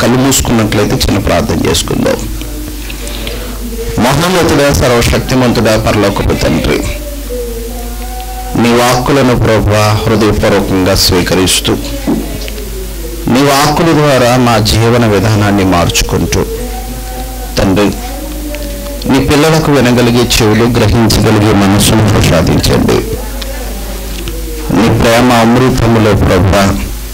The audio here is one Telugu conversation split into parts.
కళ్ళు మూసుకున్నట్లయితే చిన్న ప్రార్థన చేసుకుందాం మహోన్నతుడా సర్వశక్తిమంతుడా పరలోకపు తండ్రి నీ వాక్కులను ప్రభా హృదయపూర్వకంగా స్వీకరిస్తూ నీ వాక్కుల ద్వారా మా జీవన విధానాన్ని మార్చుకుంటూ తండ్రి నీ పిల్లలకు వినగలిగే చెవులు గ్రహించగలిగే మనసును ప్రసాదించండి నీ ప్రేమ అమృతములో ప్రభా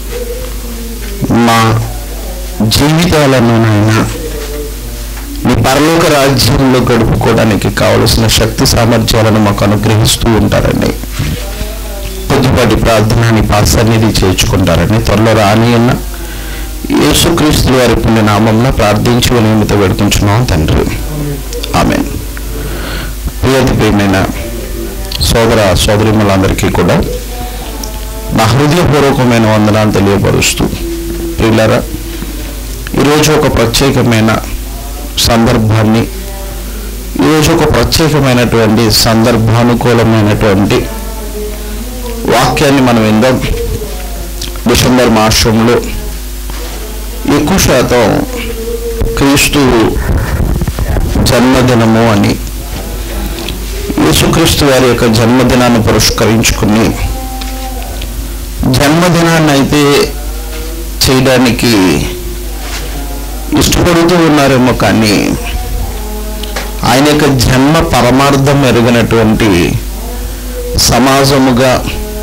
మా జీవితాలను నాయన నీ పరలోక రాజ్యంలో గడుపుకోవడానికి కావలసిన శక్తి సామర్థ్యాలను మాకు అనుగ్రహిస్తూ ఉంటారని కొద్దిపాటి ప్రార్థన నీ పాసన్నిధి చేర్చుకుంటారని త్వరలో రాని అన్న యేసుక్రీస్తు వారి పుణ్య నామంలో ప్రార్థించి నియమిత వేడుకుంటున్నాం తండ్రి ఆమె ప్రియతి ప్రియమైన సోదర సోదరిములందరికీ కూడా నా హృదయపూర్వకమైన వందనాలు తెలియపరుస్తూ ప్రియులారా ఈరోజు ఒక ప్రత్యేకమైన సందర్భాన్ని ఈరోజు ఒక ప్రత్యేకమైనటువంటి సందర్భానుకూలమైనటువంటి వాక్యాన్ని మనం విందాం డిసెంబర్ మాసంలో ఎక్కువ శాతం క్రీస్తు జన్మదినము అని యేసుక్రీస్తు వారి యొక్క జన్మదినాన్ని పురస్కరించుకుని జన్మదినాన్ని అయితే చేయడానికి ఇష్టపడుతూ ఉన్నారేమో కానీ ఆయన యొక్క జన్మ పరమార్థం ఎరిగినటువంటి సమాజముగా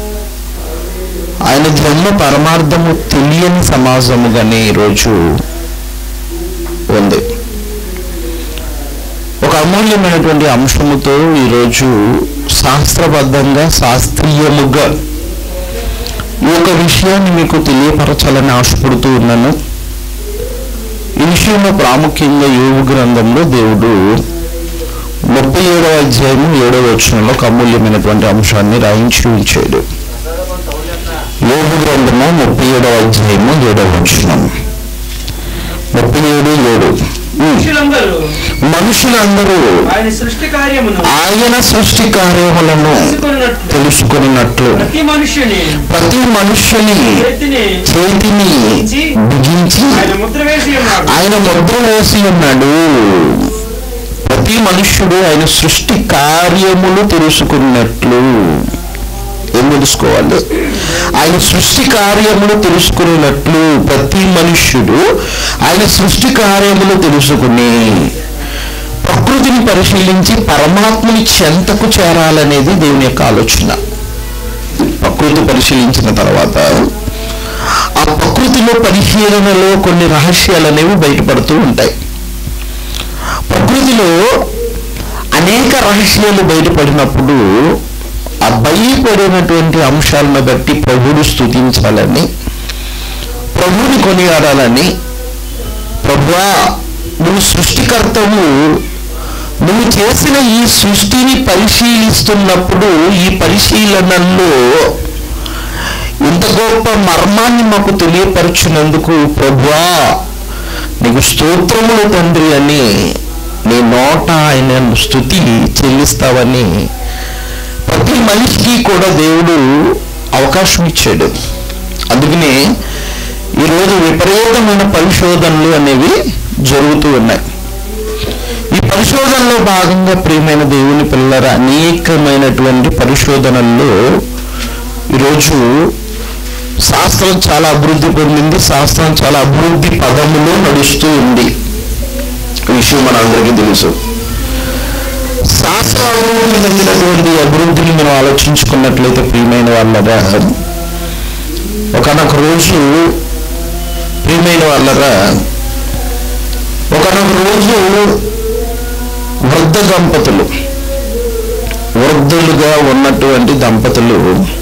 ఆయన జన్మ పరమార్థము తెలియని సమాజముగానే ఈరోజు ఉంది ఒక అమూల్యమైనటువంటి అంశముతో ఈరోజు శాస్త్రబద్ధంగా శాస్త్రీయముగా ఈ యొక్క విషయాన్ని మీకు తెలియపరచాలని ఆశపడుతూ ఉన్నాను ఈ విషయంలో ప్రాముఖ్యంగా యోగు గ్రంథంలో దేవుడు ముప్పై ఏడవ అధ్యాయం ఏడవ వచనంలో ఒక అమూల్యమైనటువంటి అంశాన్ని రాయించి ఉంచాడు యోగు గ్రంథము ముప్పై ఏడవ అధ్యాయము ఏడవ వచనం ముప్పై ఏడు ఏడు ఉమ్. మనుషులందరూ మనుషులందరూ ఆయన సృష్టి కార్యమును ఆయన సృష్టి కార్యములను తెలుసుకున్నట్లు తెలుసుకున్నట్లు ప్రతి మనుష్యుని ప్రతి మనుష్యుని చేతిని చేతిని బిగించి ఆయన ముద్ర వేసి ఉన్నాడు ఆయన ముద్ర వేసి ఉన్నాడు ప్రతి మనుష్యుడు ఆయన సృష్టి కార్యములు తెలుసుకున్నట్లు ఏం తెలుసుకోవాలి ఆయన సృష్టి కార్యములు తెలుసుకున్నట్లు ప్రతి మనుష్యుడు ఆయన సృష్టి కార్యములు తెలుసుకుని ప్రకృతిని పరిశీలించి పరమాత్మని చెంతకు చేరాలనేది దేవుని యొక్క ఆలోచన ప్రకృతి పరిశీలించిన తర్వాత ఆ ప్రకృతిలో పరిశీలనలో కొన్ని రహస్యాలు అనేవి బయటపడుతూ ఉంటాయి ప్రకృతిలో అనేక రహస్యాలు బయటపడినప్పుడు ఆ బయటపడినటువంటి అంశాలను బట్టి ప్రభువుని స్తుతించాలని ప్రభువుని కొనియాడాలని ప్రభువా నువ్వు సృష్టికర్తవు నువ్వు చేసిన ఈ సృష్టిని పరిశీలిస్తున్నప్పుడు ఈ పరిశీలనల్లో ఇంత గొప్ప మర్మాన్ని మాకు తెలియపరచినందుకు ప్రభువా నీకు స్తోత్రములు తండ్రి అని నీ నోట ఆయన స్థుతి చెల్లిస్తావని ప్రతి మనిషికి కూడా దేవుడు అవకాశం ఇచ్చాడు అందుకనే ఈరోజు విపరీతమైన పరిశోధనలు అనేవి జరుగుతూ ఉన్నాయి ఈ పరిశోధనలో భాగంగా ప్రియమైన దేవుని పిల్లల అనేకమైనటువంటి పరిశోధనల్లో ఈరోజు శాస్త్రం చాలా అభివృద్ధి పొందింది శాస్త్రం చాలా అభివృద్ధి పదములో నడుస్తూ ఉంది ఈ విషయం మనందరికీ తెలుసు శాస్త్ర అభివృద్ధి చెందినటువంటి అభివృద్ధిని మనం ఆలోచించుకున్నట్లయితే ప్రియమైన వాళ్ళరా ఒకనొక రోజు ప్రియమైన వాళ్ళరా ఒకనొక రోజు వృద్ధ దంపతులు వృద్ధులుగా ఉన్నటువంటి దంపతులు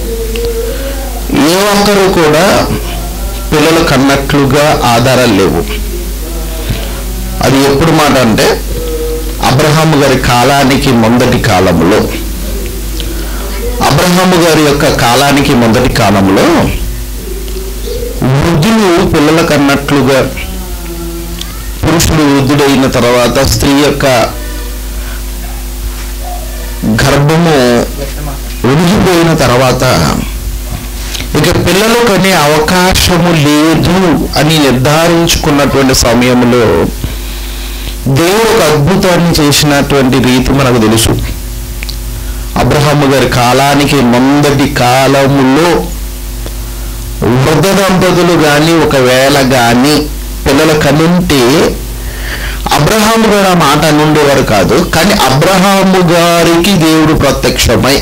ఏ ఒక్కరు కూడా పిల్లలు కన్నట్లుగా ఆధారాలు లేవు అది ఎప్పుడు మాట అంటే అబ్రహాము గారి కాలానికి మొదటి కాలంలో అబ్రహాము గారి యొక్క కాలానికి మొదటి కాలంలో వృద్ధులు పిల్లల కన్నట్లుగా పురుషుడు వృద్ధుడైన తర్వాత స్త్రీ యొక్క గర్భము ఉడిగిపోయిన తర్వాత ఇక పిల్లలు కనే అవకాశము లేదు అని నిర్ధారించుకున్నటువంటి సమయంలో దేవుడు ఒక అద్భుతాన్ని చేసినటువంటి రీతి మనకు తెలుసు అబ్రహాము గారి కాలానికి ముందటి కాలములో వృద్ధ దంపతులు కానీ ఒకవేళ కానీ పిల్లలు కనుంటే అబ్రహాము గారు ఆ మాట అనుండేవారు కాదు కానీ అబ్రహాము గారికి దేవుడు ప్రత్యక్షమై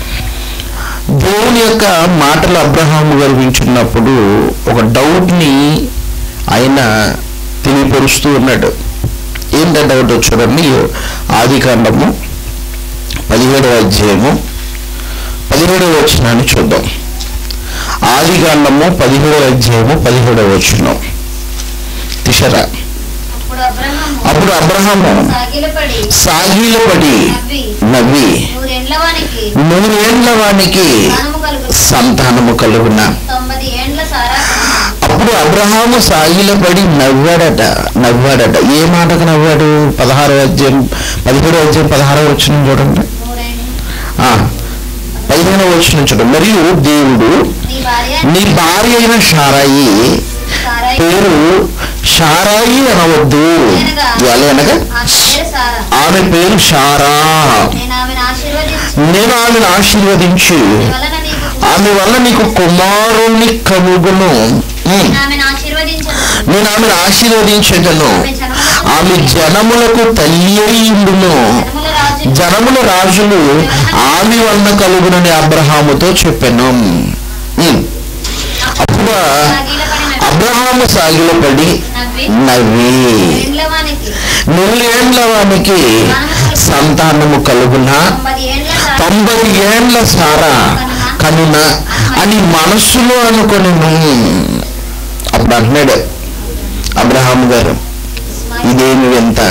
దేవుని యొక్క మాటలు అబ్రహాము గారు వింటున్నప్పుడు ఒక డౌట్ని ఆయన తెలియపరుస్తూ ఉన్నాడు ఏంటంటే డౌట్ చూడండి ఆది కాండము పదిహేడవ అధ్యాయము పదిహేడవ వచనాన్ని చూద్దాం ఆది కాండము పదిహేడవ అధ్యాయము పదిహేడవ వచనం తిషరా అప్పుడు అబ్రహాము అప్పుడు అబ్రహాము సాగిలపడి సాగిలపడి నవ్వి నవ్వి నూరేండ్ల వానికి నూరేండ్ల వానికి స్థానము కలుగు సంతానము కలుగున తొమ్మిది ఏండ్ల సారా అప్పుడు అబ్రహాము సాగిలపడి నవ్వాడట నవ్వాడట ఏ మాటకు నవ్వాడు పదహారో అధ్యాయం పదిహేడో అధ్యాయం పదహారో వచ్చిన చూడండి నూరేండ్ల ఆ, పదిహేనో వచ్చిన చూడండి మరియు దేవుడు నీ భార్య నీ భార్య అయిన షారాయి సారాయి పేరు షారాయి అనవద్దు ఎలాగనగా ఆమె పేరు సారా ఆమె పేరు షారా నేను ఆమెను ఆశీర్వదించి నేను ఆమెను ఆశీర్వదించి నీ వలన నీకు ఆమె వల్ల నీకు కుమారుణ్ణి కలుగును ఉమ్. నేను ఆమెను ఆశీర్వదించను నేను ఆమెను ఆశీర్వదించదను ఆమె జనములకు తల్లి అయిండును జనముల రాజు జనముల రాజులు ఆమె వలన కలుగునని అబ్రహాముతో చెప్పాను ఉమ్. అప్పుడు సాగిలపడి అబ్రహాము సాగిలపడి నవ్వి నవ్వి ఏండ్ల వానికి నూరేండ్ల వానికి సంతానము కలుగున తొమ్మిది ఏండ్ల సారా తొంభై ఏండ్ల సారా కనున అని మనస్సులో అనుకొని అప్పుడు అంటున్నాడు అబ్రహాము గారు ఇదేమి వింత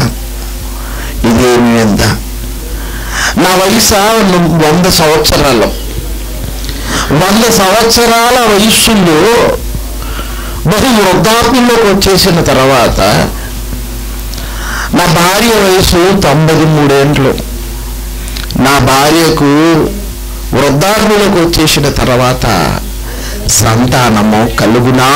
ఇదేమి వింత నా వయసు వంద సంవత్సరాలు వంద సంవత్సరాల వయస్సులో బహు వృద్ధాప్యంలోకి వచ్చేసిన తర్వాత నా భార్య వయసు తొంభై మూడేండ్లు నా భార్యకు వృద్ధాప్యంలోకి వచ్చేసిన తర్వాత సంతానము కలుగునా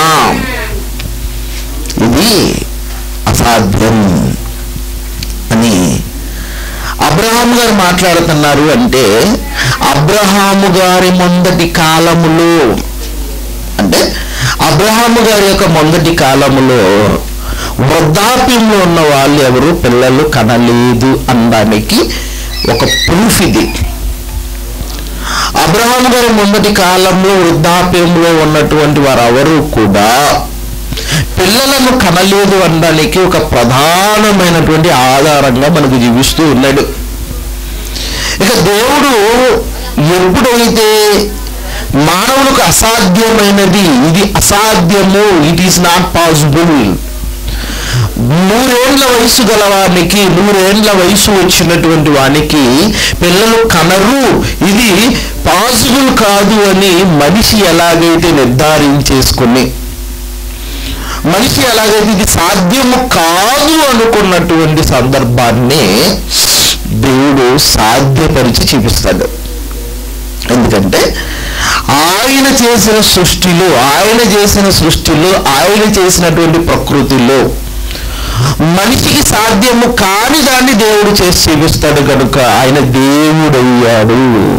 ఇది అసాధ్యం అని అబ్రహాము గారు మాట్లాడుతున్నారు అంటే అబ్రహాము గారి మొదటి కాలములో అంటే అబ్రహాము గారి యొక్క మొదటి కాలములో వృద్ధాప్యంలో ఉన్న వాళ్ళు ఎవరు పిల్లలు కనలేదు అనడానికి ఒక ప్రూఫ్ ఇది అబ్రహాము గారి మొదటి కాలంలో వృద్ధాప్యంలో ఉన్నటువంటి వారెవరు కూడా పిల్లలను కనలేదు అనడానికి ఒక ప్రధానమైనటువంటి ఆధారంగా మనకు జీవిస్తూ ఉన్నాడు ఇక దేవుడు ఎప్పుడైతే మానవులకు అసాధ్యమైనది ఇది అసాధ్యము ఇట్ ఈస్ నాట్ పాసిబుల్ నూరేండ్ల వయసు గలవానికి నూరేండ్ల వయసు వచ్చినటువంటి వానికి పిల్లలు కనరు ఇది పాసిబుల్ కాదు అని మనిషి ఎలాగైతే నిర్ధారించేసుకుని మనిషి ఎలాగైతే ఇది సాధ్యము కాదు అనుకున్నటువంటి సందర్భాన్ని దేవుడు సాధ్యపరిచి చూపిస్తాడు ఎందుకంటే ఆయన చేసిన సృష్టిలో ఆయన చేసిన సృష్టిలో ఆయన చేసినటువంటి ప్రకృతిలో మనిషికి సాధ్యము కాని దాన్ని దేవుడు చేసి చూపిస్తాడు కనుక ఆయన దేవుడయ్యాడు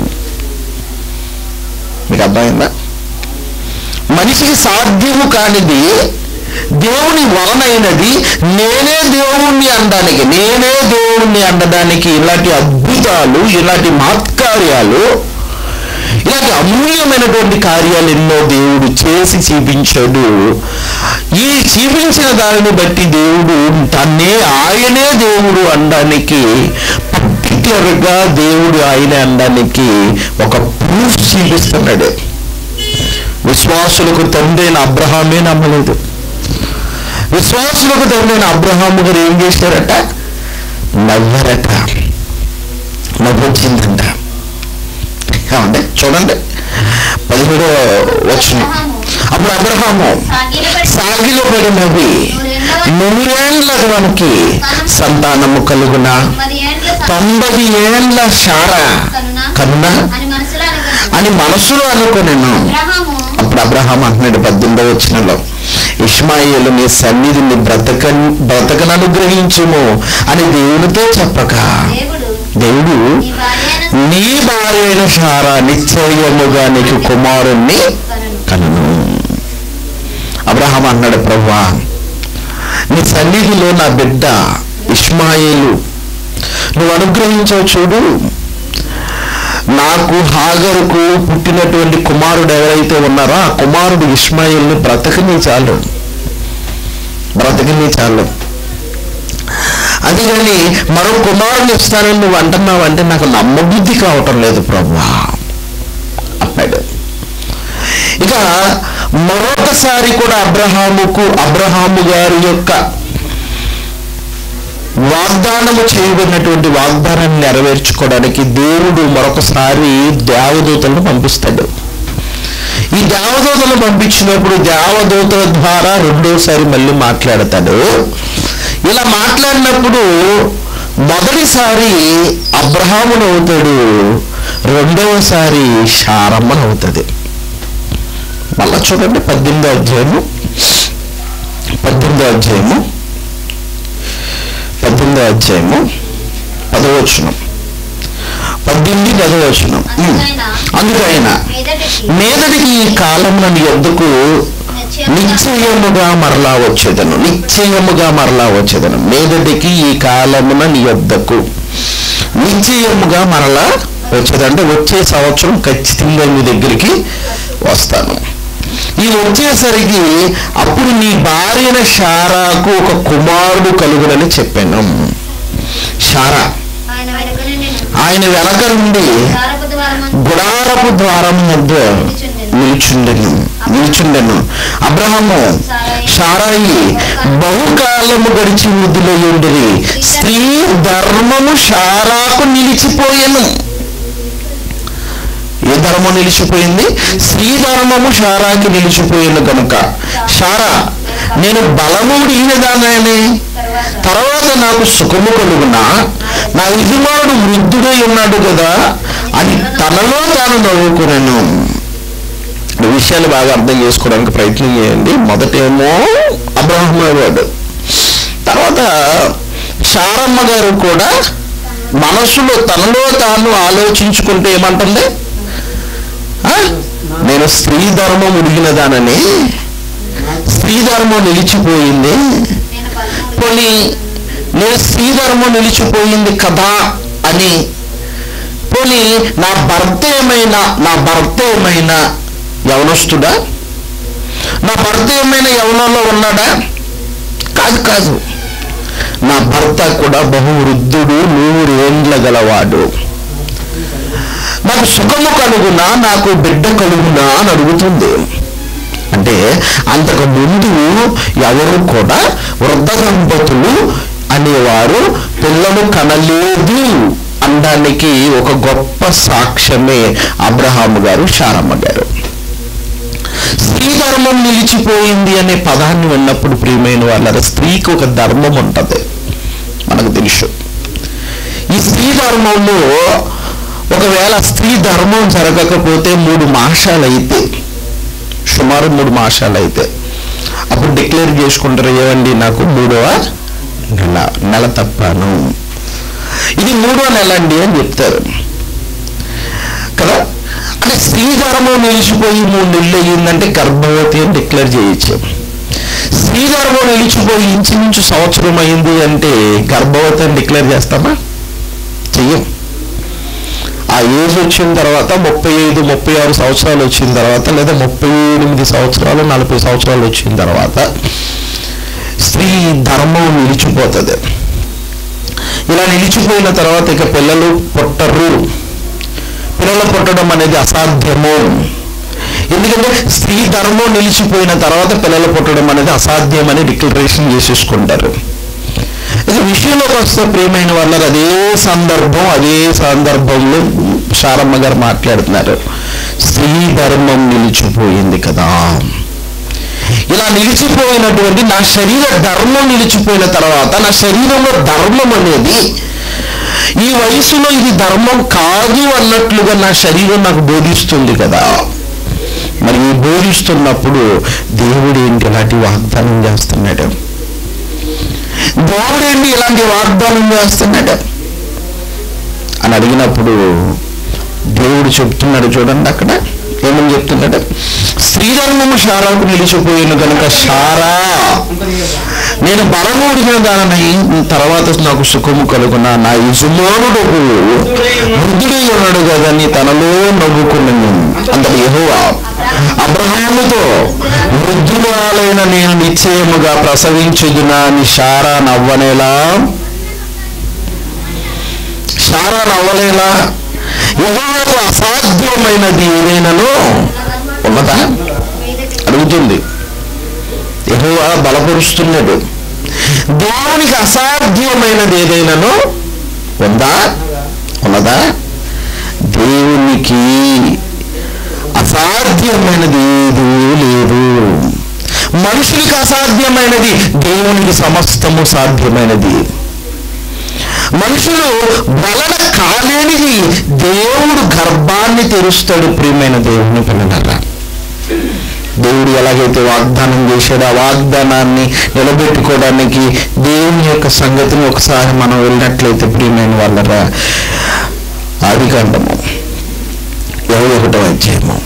మీకు అర్థమైందా మనిషికి సాధ్యము కానిది దేవుని వలనైనది నేనే దేవుణ్ణి అనడానికి నేనే దేవుణ్ణి అనడానికి ఇలాంటి అద్భుతాలు ఇలాంటి మహత్కార్యాలు ఇలాంటి అమూల్యమైనటువంటి కార్యాలు ఎన్నో దేవుడు చేసి చూపించాడు ఈ చూపించిన దానిని బట్టి దేవుడు తన్నే ఆయనే దేవుడు అనడానికి పర్టికులర్గా దేవుడు ఆయన అనడానికి ఒక ప్రూఫ్ చూపిస్తున్నాడు విశ్వాసులకు తండ్రైన అబ్రహామే నమ్మలేదు విశ్వాసులకు తండ్రైన అబ్రహాము గారు ఏం చేశారట నవ్వరట నవ్వొచ్చిందంట ఏమండి చూడండి పదిహేడో వచ్చిన అప్పుడు అబ్రహాము సాగిలపడి సాగిలో పడి నవ్వి నూరేండ్ల మనకి సంతానము కలుగున తొమ్మిది ఏండ్ల సారా తొంభై ఏండ్ల శార కనున కనున అని మనసులో అనుకున్నాను అని మనసులో అనుకునేను అబ్రహాము అప్పుడు అబ్రహాం అంటున్నాడు పద్దెనిమిదో వచ్చినలో ఇష్మాయిలు నీ సన్నిధిని బ్రతక బ్రతకను అనుగ్రహించుము అని దేవునితో చెప్పక దేవుడు దేవుడు నీ భార్య అయిన నీ భార్య అయిన సారా నిశ్చయముగా నీకు కుమారుణ్ణి కనును. కనును అబ్రహాం అన్నాడు ప్రవ్వా నీ సన్నిధిలో నా బిడ్డ ఇష్మాయిలు నువ్వు అనుగ్రహించావు చూడు నాకు హాగరుకు పుట్టినటువంటి కుమారుడు ఎవరైతే ఉన్నారో ఆ కుమారుడు ఇష్మాయిల్ని బ్రతకని చాలు బ్రతకని చాలు అందుకని మరో కుమారుని ఇస్తానని నువ్వు అంటున్నావు అంటే నాకు నమ్మబుద్ధి కావటం లేదు ప్రభా అన్నాడు ఇక మరొకసారి కూడా అబ్రహాముకు అబ్రహాము గారి యొక్క వాగ్దానము చేయబడినటువంటి వాగ్దానాన్ని నెరవేర్చుకోవడానికి దేవుడు మరొకసారి దేవదూతలను పంపిస్తాడు ఈ దేవదూతలను పంపించినప్పుడు దేవదూతల ద్వారా రెండోసారి మళ్ళీ మాట్లాడతాడు ఇలా మాట్లాడినప్పుడు మొదటిసారి అబ్రహామును అవుతాడు రెండవసారి శారమ్మను అవుతుంది మళ్ళా చూడండి పద్దెనిమిదో అధ్యాయము పద్దెనిమిదో అధ్యాయము పద్దెనిమిదో అధ్యాయము పదవచనం పద్దెనిమిది పదవచనం ఉమ్. అందుకైనా మీదటికి మీదటికి ఈ కాలమున నీ వద్దకు నిశ్చయముగా మరలా వచ్చేదను నిశ్చయముగా మరలా వచ్చేదను మీదటికి ఈ కాలమున నీ వద్దకు నిశ్చయముగా మరలా వచ్చేదంటే వచ్చే సంవత్సరం ఖచ్చితంగా మీ దగ్గరికి వస్తాను ఈ వచ్చేసరికి అప్పుడు నీ భార్యన షారాకు ఒక కుమారుడు కలుగునని చెప్పాను షారా ఆయన వెనుక నుండి ఆయన వెనక నుండి దారపు ద్వారము గుడారపు ద్వారం మధ్య నిల్చుండెను నిల్చుండెను అబ్రహము షారాయి బహుకాలము గడిచి వృద్ధిలో ఉండిరి స్త్రీ ధర్మము షారాకు నిలిచిపోయెను ఏ ధర్మం నిలిచిపోయింది స్త్రీ ధర్మము షారాకి నిలిచిపోయింది కనుక షారా నేను బలము దానని తర్వాత తర్వాత నాకు సుఖము కలుగునా నా యజమానుడు వృద్ధుడై ఉన్నాడు కదా అని తనలో తాను నవ్వుకున్నాను ఈ విషయాలు బాగా అర్థం చేసుకోవడానికి ప్రయత్నం చేయండి మొదటేమో అబ్రహం వాడు తర్వాత శారమ్మ గారు కూడా మనసులో తనలో తాను ఆలోచించుకుంటే ఏమంటుంది ఆ? నేను స్త్రీ ధర్మం ఉడిగినదానని స్త్రీ ధర్మం నిలిచిపోయింది నేను పదమూడు పోనీ నేను స్త్రీ ధర్మం నిలిచిపోయింది కదా అని పోనీ నా భర్త ఏమైనా నా భర్త ఏమైనా యవనస్తుడా నా భర్త ఏమైనా యవనంలో ఉన్నాడా కాదు కాదు నా భర్త కూడా బహు వృద్ధుడు నూరేండ్ల గలవాడు నాకు సుఖము కలుగునా నాకు బిడ్డ కలుగునా అని అడుగుతుంది అంటే అంతకు ముందు ఎవరు కూడా వృద్ధ దంపతులు అనేవారు పిల్లలు కనలేదు అనడానికి ఒక గొప్ప సాక్ష్యమే అబ్రహాము గారు శారమ్మ గారు స్త్రీ ధర్మం నిలిచిపోయింది అనే పదాన్ని విన్నప్పుడు ప్రియమైన వాళ్ళ స్త్రీకి ఒక ధర్మం ఉంటుంది మనకు తెలుసు ఈ స్త్రీ ధర్మంలో ఒకవేళ స్త్రీ ధర్మం జరగకపోతే మూడు మాసాలు అయితే సుమారు మూడు మాసాలు అయితే అప్పుడు డిక్లేర్ చేసుకుంటారు ఏమండి నాకు మూడవ నెల నెల తప్పాను ఇది మూడో నెల అండి అని చెప్తారు కదా అంటే స్త్రీ ధర్మం నిలిచిపోయి మూడు నెలలు అయ్యిందంటే గర్భవతి అని డిక్లేర్ చేయొచ్చు స్త్రీ ధర్మం నిలిచిపోయి ఇంచుమించు సంవత్సరం అయింది అంటే గర్భవతి అని డిక్లేర్ చేస్తామా చెయ్యం ఆ ఏజ్ వచ్చిన తర్వాత ముప్పై ఐదు ముప్పై ఆరు సంవత్సరాలు వచ్చిన తర్వాత లేదా ముప్పై ఎనిమిది సంవత్సరాలు నలభై సంవత్సరాలు వచ్చిన తర్వాత స్త్రీ ధర్మం నిలిచిపోతుంది ఇలా నిలిచిపోయిన తర్వాత ఇక పిల్లలు పుట్టరు పిల్లలు పుట్టడం అనేది అసాధ్యము ఎందుకంటే స్త్రీ ధర్మం నిలిచిపోయిన తర్వాత పిల్లలు పుట్టడం అనేది అసాధ్యమని డిక్లరేషన్ చేసేసుకుంటారు ఇక విషయంలోకి వస్తే ప్రియమైన వాళ్ళ అదే సందర్భం అదే సందర్భంలో శారమ్మ గారు మాట్లాడుతున్నారు స్త్రీ ధర్మం నిలిచిపోయింది కదా ఇలా నిలిచిపోయినటువంటి నా శరీర ధర్మం నిలిచిపోయిన తర్వాత నా శరీరంలో ధర్మం అనేది ఈ వయసులో ఇది ధర్మం కాదు అన్నట్లుగా నా శరీరం నాకు బోధిస్తుంది కదా మరి ఈ బోధిస్తున్నప్పుడు దేవుడు ఏంటి ఇలాంటి వాగ్దానం చేస్తున్నాడు దేవుడు ఏంటి ఇలాంటి వాగ్దానం చేస్తున్నాడు అని అడిగినప్పుడు దేవుడు చెప్తున్నాడు చూడండి అక్కడ ఏమని చెప్తున్నాడు శ్రీధర్మము శారాకు నిలిచిపోయిన కనుక శారా నేను బలమూడిన దానిని తర్వాత నాకు సుఖము కలుగున నా యజమానుడు వృద్ధుడై ఉన్నాడు కదా నీ తనలో నవ్వుకున్నాను అంతటి యెహోవా అబ్రహాముతో వృద్ధురాలైన నేను నిశ్చయముగా ప్రసవించుదునా అని శారా నవ్వనేలా శారా నవ్వలేలా యెహోవాకు అసాధ్యమైనది ఏదైనాను ఉన్నదా అడుగుతుంది యెహోవా బలపరుస్తున్నాడు దేవునికి అసాధ్యమైనది ఏదైనాను ఉందా ఉన్నదా దేవునికి అసాధ్యమైనది ఏదీ లేదు మనుషునికి అసాధ్యమైనది దేవునికి సమస్తము సాధ్యమైనది మనుషులు వలన కాలేనిది దేవుడు గర్భాన్ని తెరుస్తాడు ప్రియమైన దేవుని పిల్లలరా దేవుడు ఎలాగైతే వాగ్దానం చేశాడో ఆ వాగ్దానాన్ని నిలబెట్టుకోవడానికి దేవుని యొక్క సంగతిని ఒకసారి మనం వెళ్ళినట్లయితే ప్రియమైన వాళ్ళరా ఆది కాండము ఇరవై ఒకటో అధ్యాయము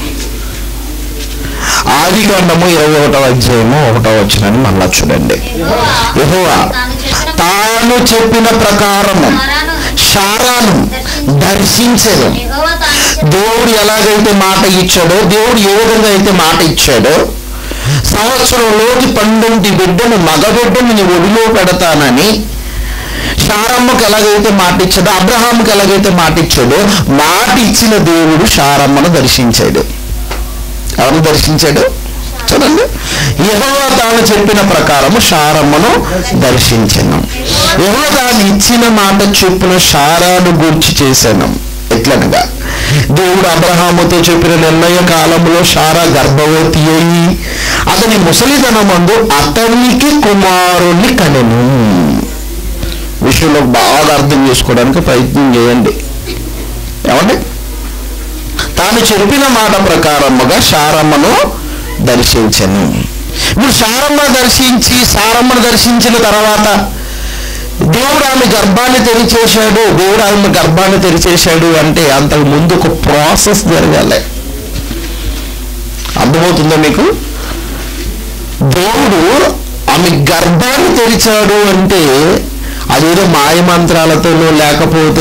ఆది కాండము ఇరవై ఒకటో అధ్యాయము ఒకటో వచ్చినని మళ్ళా చూడండి యెహోవా తాను చెప్పిన ప్రకారము శారాను దర్శించదు దేవుడు ఎలాగైతే మాట ఇచ్చాడో దేవుడు ఏ విధంగా అయితే మాట ఇచ్చాడో సంవత్సరంలోకి పండంటి బిడ్డను మగబిడ్డను నీ ఒడిలో పెడతానని శారమ్మకు ఎలాగైతే మాట ఇచ్చాడో అబ్రహాముకి ఎలాగైతే మాట ఇచ్చాడో మాట ఇచ్చిన దేవుడు శారమ్మను దర్శించాడు ఎవరు దర్శించాడు చూడండి యెహోవా తాను చెప్పిన ప్రకారము శారమ్మను దర్శించను యెహోవా తాను ఇచ్చిన మాట చొప్పున శారాను గూర్చి చేశాను ఎట్లనగా దేవుడు అబ్రహాముతో చెప్పిన నిర్ణయ కాలంలో శారా గర్భవతి అయి అతని ముసలితనమందు అతనికి కుమారుణ్ణి కనెను విషయంలో బాగా అర్థం చేసుకోవడానికి ప్రయత్నం చేయండి ఏమండి తాను చెప్పిన మాట ప్రకారముగా శారమ్మను దర్శించను ఇప్పుడు శారమ్మ దర్శించి సారమ్మను దర్శించిన తర్వాత దేవుడు ఆమె గర్భాన్ని తెరిచేశాడు దేవుడు ఆమె గర్భాన్ని తెరిచేశాడు అంటే అంతకు ముందు ఒక ప్రాసెస్ జరగాలి అర్థమవుతుందా మీకు దేవుడు ఆమె గర్భాన్ని తెరిచాడు అంటే అదేదో మాయమంత్రాలతోనో లేకపోతే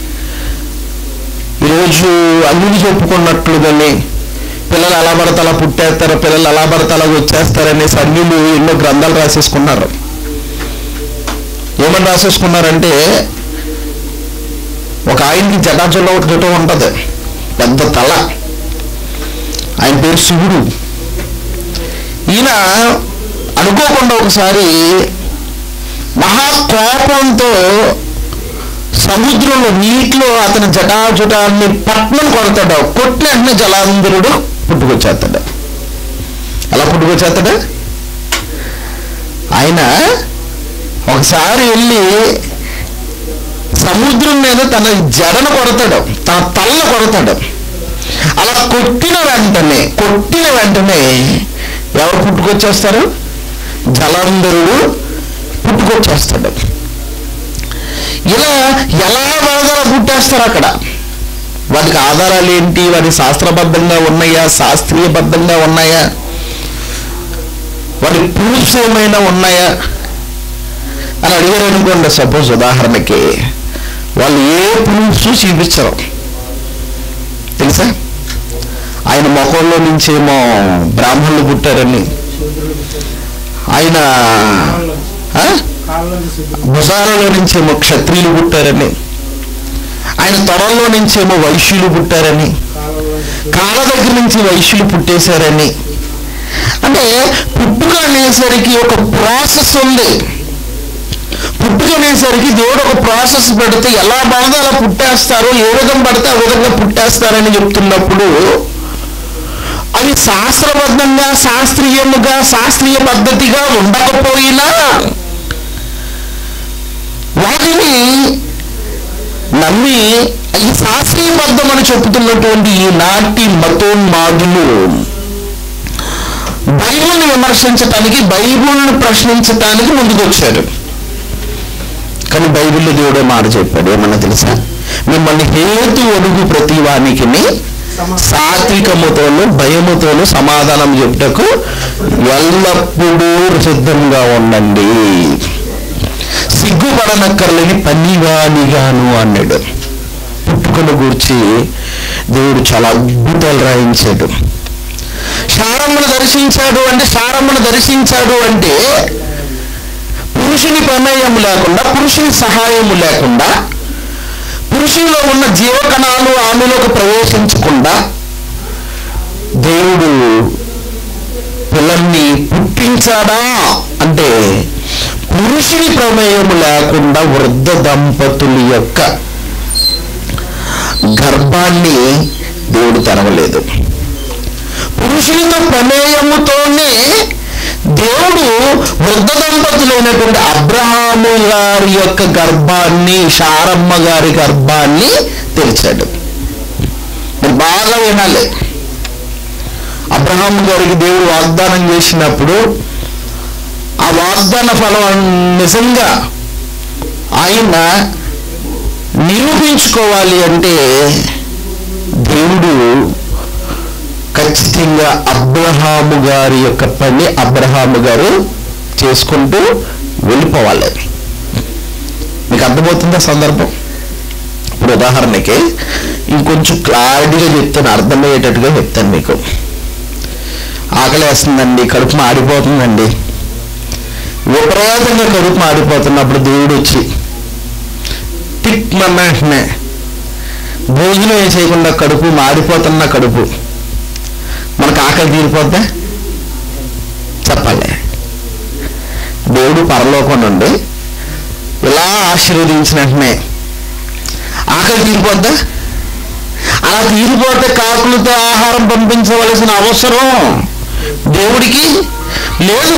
ఈరోజు అల్లుని చెప్పుకున్నట్లుగానే పిల్లలు అలా పడితే అలా పుట్టేస్తారు పిల్లలు అలా పడితే అలా వచ్చేస్తారనేసి అన్యులు ఎన్నో గ్రంథాలు రాసేసుకున్నారు ఏమని రాసేసుకున్నారంటే ఒక ఆయనకి జటాజుల్లో ఒక జటం ఉంటుంది పెద్ద తల ఆయన పేరు శివుడు ఈయన అనుకోకుండా ఒకసారి మహా కోపంతో సముద్రంలో నీటిలో అతని జటాజుటాన్ని పట్నం కొడతాడు కొట్టిన వెంటనే జలాంధరుడు పుట్టుకొచ్చేస్తాడు ఎలా పుట్టుకొచ్చేస్తాడు ఆయన ఒకసారి వెళ్ళి సముద్రం మీద తన జడను కొడతాడు తన తల్ల కొడతాడు అలా కొట్టిన వెంటనే కొట్టిన వెంటనే ఎవరు పుట్టుకొచ్చేస్తారు జలాంధరుడు పుట్టుకొచ్చేస్తాడు ఇలా ఎలా బాగా పుట్టేస్తారు అక్కడ వాటికి ఆధారాలు ఏంటి వాటి శాస్త్రబద్ధంగా ఉన్నాయా శాస్త్రీయబద్ధంగా ఉన్నాయా వాటి ప్రూఫ్స్ ఏమైనా ఉన్నాయా అని అడిగారు అనుకోండి సపోజ్ ఉదాహరణకి వాళ్ళు ఏ ప్రూఫ్స్ చూపించరు తెలుసా ఆయన ముఖంలో నుంచేమో బ్రాహ్మణులు పుట్టారని ఆయన ఆ? భుజాలలో నుంచేమో క్షత్రియులు పుట్టారని ఆయన తొడల్లో నుంచేమో వైశ్యులు పుట్టారని కాళ్ళ దగ్గర నుంచి వైశ్యులు పుట్టేశారని అంటే పుట్టుక అనేసరికి ఒక ప్రాసెస్ ఉంది పుట్టుక అనేసరికి దేవుడు ఒక ప్రాసెస్ పెడితే ఎలా బాగా అలా పుట్టేస్తారో ఏ విధం పడితే ఆ విధంగా పుట్టేస్తారని చెప్తున్నప్పుడు అవి శాస్త్రబద్ధంగా శాస్త్రీయముగా శాస్త్రీయ పద్ధతిగా ఉండకపోయినా వాటిని నమ్మి ఈ శాస్త్రీయబద్ధమని చెప్తున్నటువంటి ఈనాటి మతోన్మాదులు విమర్శించటానికి బైబిల్ను ప్రశ్నించటానికి ముందుకొచ్చారు కానీ బైబిల్లో దేవుడే మాట చెప్పాడు ఏమన్నా తెలుసా మిమ్మల్ని హేతు ఒడుగు ప్రతి వానికి సాత్వికముతోను భయముతోను సమాధానం చెప్పుటకు ఎల్లప్పుడూ సిద్ధంగా ఉండండి సిగ్గుపడనక్కర్లేని పనివానిగాను అన్నాడు పుట్టుకను గూర్చి దేవుడు చాలా అద్భుతాలు రాయించాడు శారమ్మను దర్శించాడు అంటే శారమ్మను దర్శించాడు అంటే పురుషుని ప్రమేయం లేకుండా పురుషుని సహాయము లేకుండా పురుషునిలో ఉన్న జీవకణాలు ఆమెలోకి ప్రవేశించకుండా దేవుడు పిల్లల్ని పుట్టించాడా అంటే పురుషుని ప్రమేయం లేకుండా వృద్ధ దంపతుల యొక్క గర్భాన్ని దేవుడు తెరవలేదు పురుషునితో ప్రమేయముతోనే దేవుడు వృద్ధ దంపతులైనటువంటి అబ్రహాము గారి యొక్క గర్భాన్ని శారమ్మ గారి గర్భాన్ని తెరిచాడు మీరు బాగా వినాలి అబ్రహాం గారికి దేవుడు వాగ్దానం చేసినప్పుడు ఆ వాగ్దాన ఫలం నిజంగా ఆయన నిరూపించుకోవాలి అంటే దేవుడు ఖచ్చితంగా అబ్రహాము గారి యొక్క పని అబ్రహాము గారు చేసుకుంటూ వెళ్ళిపోవాలి మీకు అర్థమవుతుందా సందర్భం ఇప్పుడు ఉదాహరణకి ఇంకొంచెం క్లారిటీగా చెప్తాను అర్థమయ్యేటట్టుగా చెప్తాను మీకు ఆకలి వేస్తుందండి కడుపు మాడిపోతుందండి విపరీతంగా కడుపు మాడిపోతున్నప్పుడు దేవుడు వచ్చి టిక్ మన వెంటనే భోజనం ఏం చేయకుండా కడుపు మాడిపోతున్న కడుపు మనకు ఆకలి తీరిపోద్దా చెప్పాలి దేవుడు పరలోకం నుండి ఇలా ఆశీర్వదించిన వెంటనే ఆకలి తీరిపోద్దా అలా తీరిపోతే కాకులతో ఆహారం పంపించవలసిన అవసరం దేవుడికి లేదు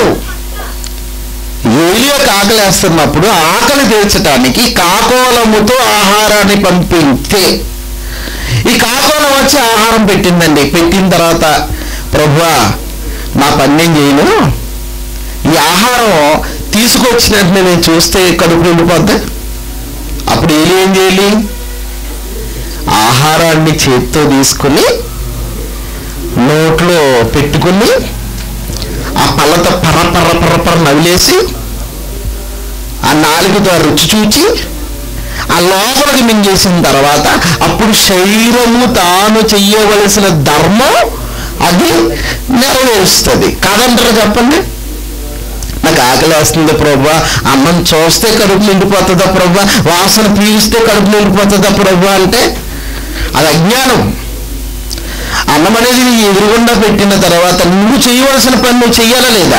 ఏలియా ఆకలి వేస్తున్నప్పుడు ఆకలి తీర్చడానికి కాకోలముతో ఆహారాన్ని పంపితే ఈ కాకోలం వచ్చి ఆహారం పెట్టిందండి పెట్టిన తర్వాత ప్రభువా నా పని నేను చేయను ఈ ఆహారం తీసుకొచ్చినట్టు నేను చూస్తే కడుపు నిండిపోద్దా అప్పుడు ఏలి ఏం చేయాలి ఆహారాన్ని చేత్తో తీసుకుని నోట్లో పెట్టుకుని ఆ పళ్ళతో పర్ర పర్ర పర్ర పర్ర నవిలేసి ఆ నాలుగుతో ఆ రుచి చూచి ఆ లోపలికి మింగేసిన తర్వాత అప్పుడు శరీరము తాను చెయ్యవలసిన ధర్మం అది నెరవేరుస్తుంది కాదంటారు చెప్పండి నాకు ఆకలి వేస్తుంది ప్రభా అన్నం చూస్తే కడుపు నిండిపోతుందా ప్రభా వాసన పీలిస్తే కడుపు నిండిపోతుందా ప్రభా అంటే అది అజ్ఞానం అన్నం అనేది నీ ఎదురుగుండా పెట్టిన తర్వాత నువ్వు చేయవలసిన పని నువ్వు చెయ్యాలా లేదా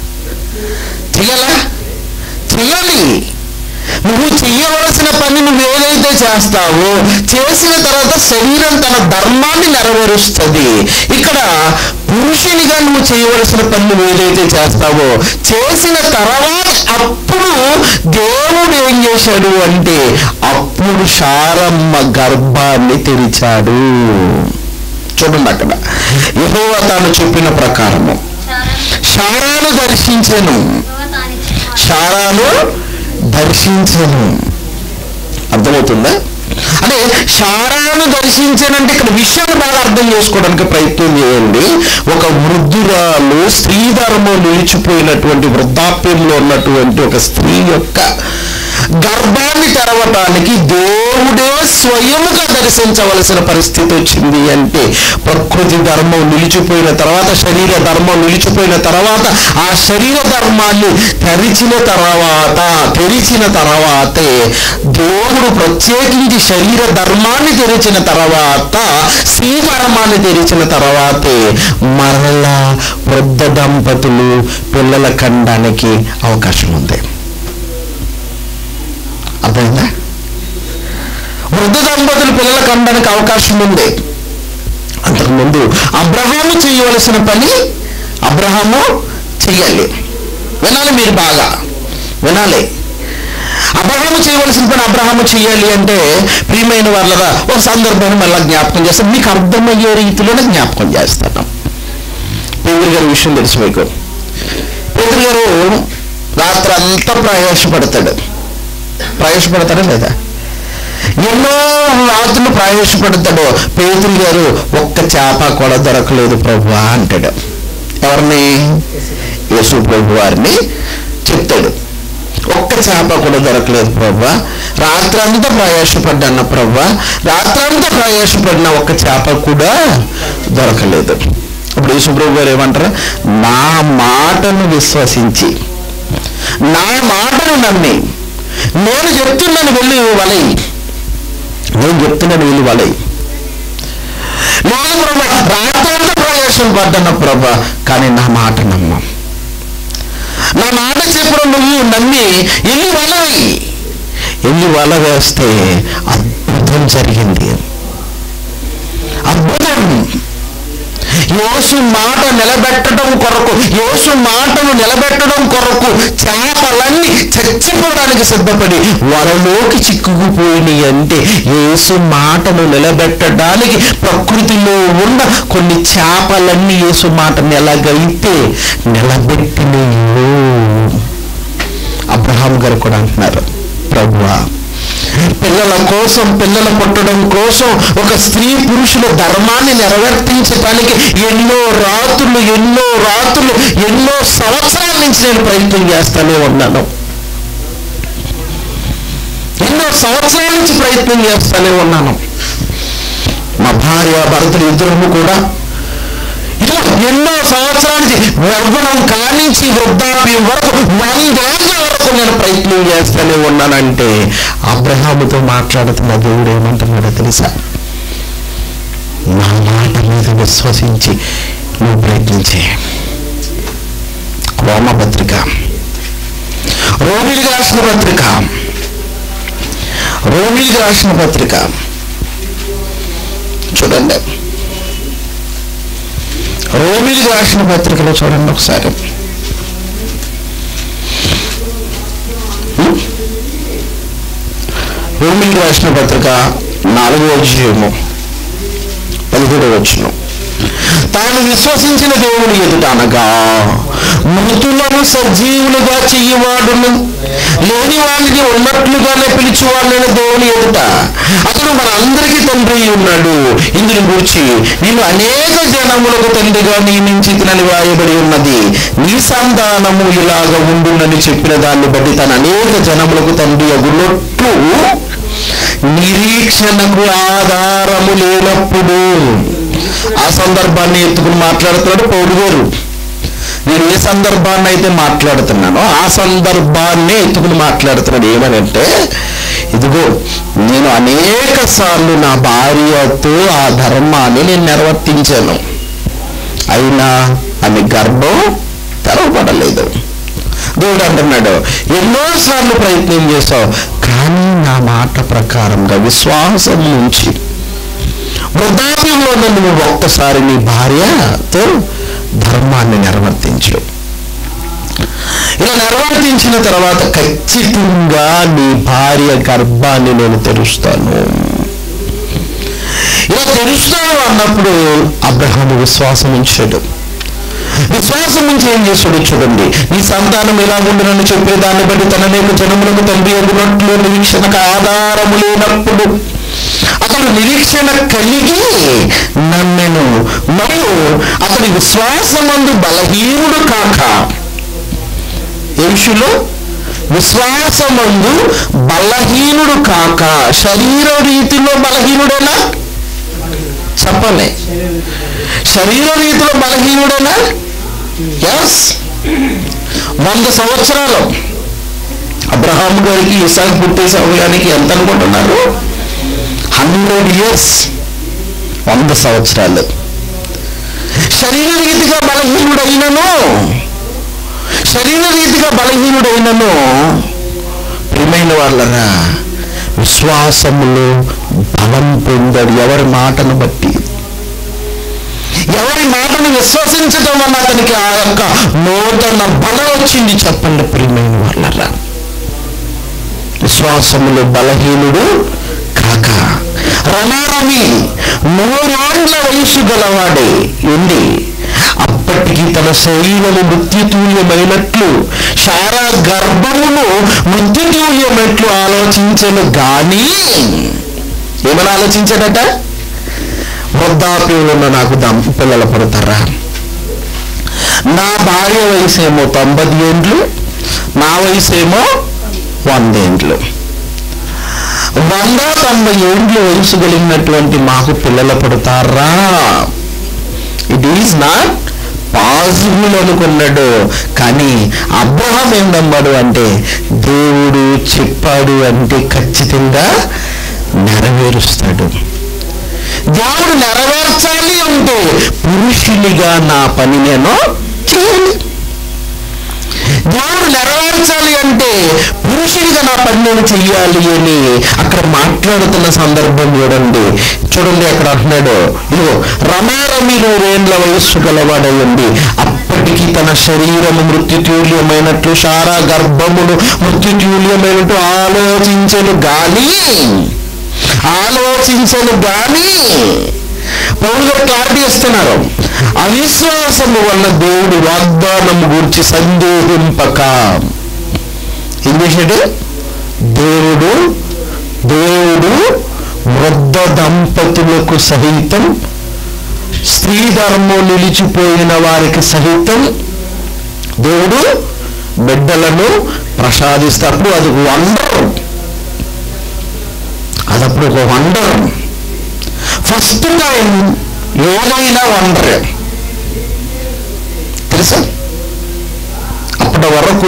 చెయ్యాలా చెయ్యాలి నువ్వు చెయ్యవలసిన పని నువ్వు ఏదైతే చేస్తావో చేసిన తర్వాత శరీరం తన ధర్మాన్ని నెరవేరుస్తుంది ఇక్కడ పురుషునిగా నువ్వు చేయవలసిన పని నువ్వు ఏదైతే చేస్తావో చేసిన తర్వాత అప్పుడు దేవుడు ఏం చేశాడు అంటే అప్పుడు శారమ్మ గర్భాన్ని తెరిచాడు చూడండి అక్కడ యెహోవా తాను చెప్పిన ప్రకారము శారాను దర్శించను శారాను దర్శించను అర్థమవుతుందా అంటే శారాను దర్శించనంటే ఇక్కడ విషయాన్ని బాగా అర్థం చేసుకోవడానికి ప్రయత్నం చేయండి ఒక వృద్ధురాలు స్త్రీ ధర్మం నిలిచిపోయినటువంటి వృద్ధాప్యంలో ఉన్నటువంటి ఒక స్త్రీ యొక్క గర్భాన్ని తెరవటానికి దేవుడే స్వయముగా దర్శించవలసిన పరిస్థితి వచ్చింది అంటే ప్రకృతి ధర్మం నిలిచిపోయిన తర్వాత శరీర ధర్మం నిలిచిపోయిన తర్వాత ఆ శరీర ధర్మాన్ని తెరిచిన తర్వాత తెరిచిన తర్వాతే దేవుడు ప్రత్యేకించి శరీర ధర్మాన్ని తెరిచిన తర్వాత స్త్రీ ధర్మాన్ని తెరిచిన తర్వాతే మరలా వృద్ధ దంపతులు పిల్లల కండానికి అవకాశం ఉంది అర్థమైందా వృద్ధ దంపతులు పిల్లల కండానికి అవకాశం ఉంది అంతకుముందు అబ్రహాము చేయవలసిన పని అబ్రహాము చెయ్యాలి వినాలి మీరు బాగా వినాలి అబ్రహాము చేయవలసిన పని అబ్రహాము చేయాలి అంటే ప్రియమైన వాళ్ళగా ఒక సందర్భాన్ని మళ్ళీ జ్ఞాపకం చేస్తాను మీకు అర్థమయ్యే రీతిలోనే జ్ఞాపకం చేస్తాను పేరు గారి విషయం తెలుసు మీకు పేదరు గారు రాత్రి అంతా ప్రయాసపడతాడు ప్రయాసపడతాడా లేదా ఎన్నో రాత్రులు ప్రయాసపడతాడు పేదరు గారు ఒక్క చేప కూడా దొరకలేదు ప్రభు అంటాడు ఎవరిని యేసు ప్రభు వారిని చెప్తాడు ఒక్క చేప కూడా దొరకలేదు ప్రభా రాత్రంతా ప్రయాసపడ్డాన్న ప్రభా రాత్రంతా ప్రయాసపడిన ఒక్క చేప కూడా దొరకలేదు ఇప్పుడు యేసుప్రభు గారు ఏమంటారు నా మాటను విశ్వసించి నా మాటను నమ్మి నేను చెప్తున్నాను వెళ్ళి వలై నేను చెప్తున్నాను వెళ్ళి వలై లేదు ప్రభా రాత్రంతా ప్రయాసం పడ్డాన్న ప్రభా కానీ నా మాట నమ్మం నా మాట చెప్పడం నువ్వు నమ్మి ఎన్ని వల వేయి. ఎన్ని వల వేస్తే అద్భుతం జరిగింది అద్భుతం యోసు మాట నిలబెట్టడం కొరకు యోసు మాటను నిలబెట్టడం కొరకు చేపలన్నీ చచ్చిపోవడానికి సిద్ధపడి వలలోకి చిక్కుకుపోయినాయి అంటే యేసు మాటను నిలబెట్టడానికి ప్రకృతిలో ఉన్న కొన్ని చేపలన్నీ యేసు మాటను ఎలాగైతే నిలబెట్టినాయో అబ్రహాం గారు కూడా అంటున్నారు ప్రభువా పిల్లల కోసం పిల్లల పుట్టడం కోసం ఒక స్త్రీ పురుషుల ధర్మాన్ని నెరవేర్తించడానికి ఎన్నో రాత్రులు ఎన్నో రాత్రులు ఎన్నో సంవత్సరాల నుంచి నేను ప్రయత్నం చేస్తానే ఉన్నాను ఎన్నో సంవత్సరాల నుంచి ప్రయత్నం చేస్తానే ఉన్నాను మా భార్య భర్తలు ఇద్దరు కూడా ఇలా ఎన్నో సంవత్సరాల నుంచి యవ్వనం కానించి వృద్ధాప్యం వరకు వందేళ్ల వరకు నేను ప్రయత్నం చేస్తూనే ఉన్నానంటే అబ్రహాముతో మాట్లాడుతున్న దేవుడు ఏమంటున్నాడో తెలుసా నా మాట మీద విశ్వసించి నువ్వు ప్రయత్నించే రోమపత్రిక రోమిలికి రాసిన పత్రిక రోమిలికి రాసిన పత్రిక చూడండి రోమిలికి రాసిన పత్రికలో చూడండి ఒకసారి హ్మ్? రోమిలికి రాసిన పత్రిక నాలుగో అధ్యాయము పదిహేడవ వచ్చిన తాను విశ్వసించిన దేవుని ఎదుట అనగా మృతులను సజీవులుగా చెయ్యవాడును లేని వాడిని ఉన్నట్లుగానే పిలిచేవాడిని దేవుని ఎదుట అతడు మన అందరికీ తండ్రి అయి ఉన్నాడు ఇందుని గురించి నేను అనేక జనములకు తండ్రిగా నియమించినని వ్రాయబడి ఉన్నది నీ సంతానము ఇలాగ ఉండునని చెప్పిన దాన్ని బట్టి తన అనేక జనములకు తండ్రి అగునట్లు నిరీక్షణకు ఆధారము లేనప్పుడు ఆ సందర్భాన్ని ఎత్తుకుని మాట్లాడుతున్నాడు పౌరు గారు నేను ఏ సందర్భాన్ని అయితే మాట్లాడుతున్నానో ఆ సందర్భాన్ని ఎత్తుకుని మాట్లాడుతున్నాడు ఏమనంటే ఇదిగో నేను అనేక సార్లు నా భార్యతో ఆ ధర్మాన్ని నేను నిర్వర్తించాను అయినా ఆమె గర్భం తెరవబడలేదు దేవుడు అంటున్నాడు ఎన్నోసార్లు ప్రయత్నం చేశావు కానీ నా మాట ప్రకారంగా విశ్వాసం నుంచి వృద్ధాప్యంలో నువ్వు ఒక్కసారి నీ భార్యతో ధర్మాన్ని నిర్వర్తించు ఇలా నిర్వర్తించిన తర్వాత ఖచ్చితంగా నీ భార్య గర్భాన్ని నేను తెరుస్తాను ఇలా తెరుస్తాను అన్నప్పుడు అబ్రహాము విశ్వాసం ఉంచాడు విశ్వాసం నుంచి ఏం చేశాడు చూడండి నీ సంతానం ఎలా ఉండునని చెప్పే దాన్ని బట్టి తన అనేక జనములకు తండ్రి అగునట్లు నిరీక్షణకు ఆధారము లేనప్పుడు అతడు నిరీక్షణ కలిగి నమ్మెను మరియు అతడి విశ్వాసమందు బలహీనుడు కాక ఏ విషయంలో విశ్వాసమందు బలహీనుడు కాక శరీర రీతిలో బలహీనుడేనా చెప్పలే శరీర రీతిలో బలహీనుడేనా ఎస్ వంద సంవత్సరాలు అబ్రహాం గారికి ఇసాక్ పుట్టే సమయానికి ఎంత అనుకుంటున్నారు హండ్రెడ్ ఇయర్స్ వంద సంవత్సరాలు శరీర రీతిగా బలహీనుడైనను శరీర రీతిగా బలహీనుడైనను ప్రియమైన వాళ్ళరా విశ్వాసములో బలం పొందాడు ఎవరి మాటను బట్టి ఎవరి మాటను విశ్వసించడం వల్ల అతనికి ఆ యొక్క నూతన బలం వచ్చింది చెప్పండి ప్రియమైన వాళ్ళరా విశ్వాసములో బలహీనుడు కాక రణరవి నూరేండ్ల వయసు గలవాడే ఉండి ఆ అప్పటికి తన శరీరము మృత్యుతుల్యమైనట్లు శారా గర్భమును మృత్యుతుల్యమైనట్లు ఆలోచించను గాని ఏమని ఆలోచించాడట వృద్ధాప్యంలో ఉన్న నాకు దం పిల్లలు పడతారా నా భార్య వయసు ఏమో తొంభై ఏండ్లు నా వయసు ఏమో వందేండ్లు వంద తొంభై ఏండ్లు వయసు కలిగినటువంటి మాకు పిల్లలు పడతారా ఇట్ ఈజ్ నాట్ పాసిబుల్ అనుకున్నాడు కానీ అబ్రహం ఏం నమ్మాడు అంటే దేవుడు చెప్పాడు అంటే ఖచ్చితంగా నెరవేరుస్తాడు దేవుడు నెరవేర్చాలి అంటే పురుషునిగా నా పని నేను చేయాలి దేవుడు నెరవేర్చాలి అంటే పురుషుడిగా నా పని నేను చెయ్యాలి అని అక్కడ మాట్లాడుతున్న సందర్భం చూడండి చూడండి అక్కడ అంటున్నాడు ఇదిగో రమారమి నూరేండ్ల వయస్సు గలవాడయ్యండి అప్పటికి తన శరీరము మృత్యుతుల్యమైనట్లు శారా గర్భములు మృత్యుతుల్యమైనట్టు ఆలోచించను గాని ఆలోచించను గాని పౌరు గారు క్లారిటీ ఇస్తున్నారు అవిశ్వాసము వల్ల దేవుడు వాగ్దానము గురించి సందేహింపక ఏం చేశాడు దేవుడు దేవుడు వృద్ధ దంపతులకు సహితం స్త్రీ ధర్మం నిలిచిపోయిన వారికి సహితం దేవుడు బిడ్డలను ప్రసాదిస్తప్పుడు అది వండర్ అదప్పుడు ఒక వండర్ ఫస్ట్ టైం ఏదైనా వండర్ తెలుసా అప్పటి వరకు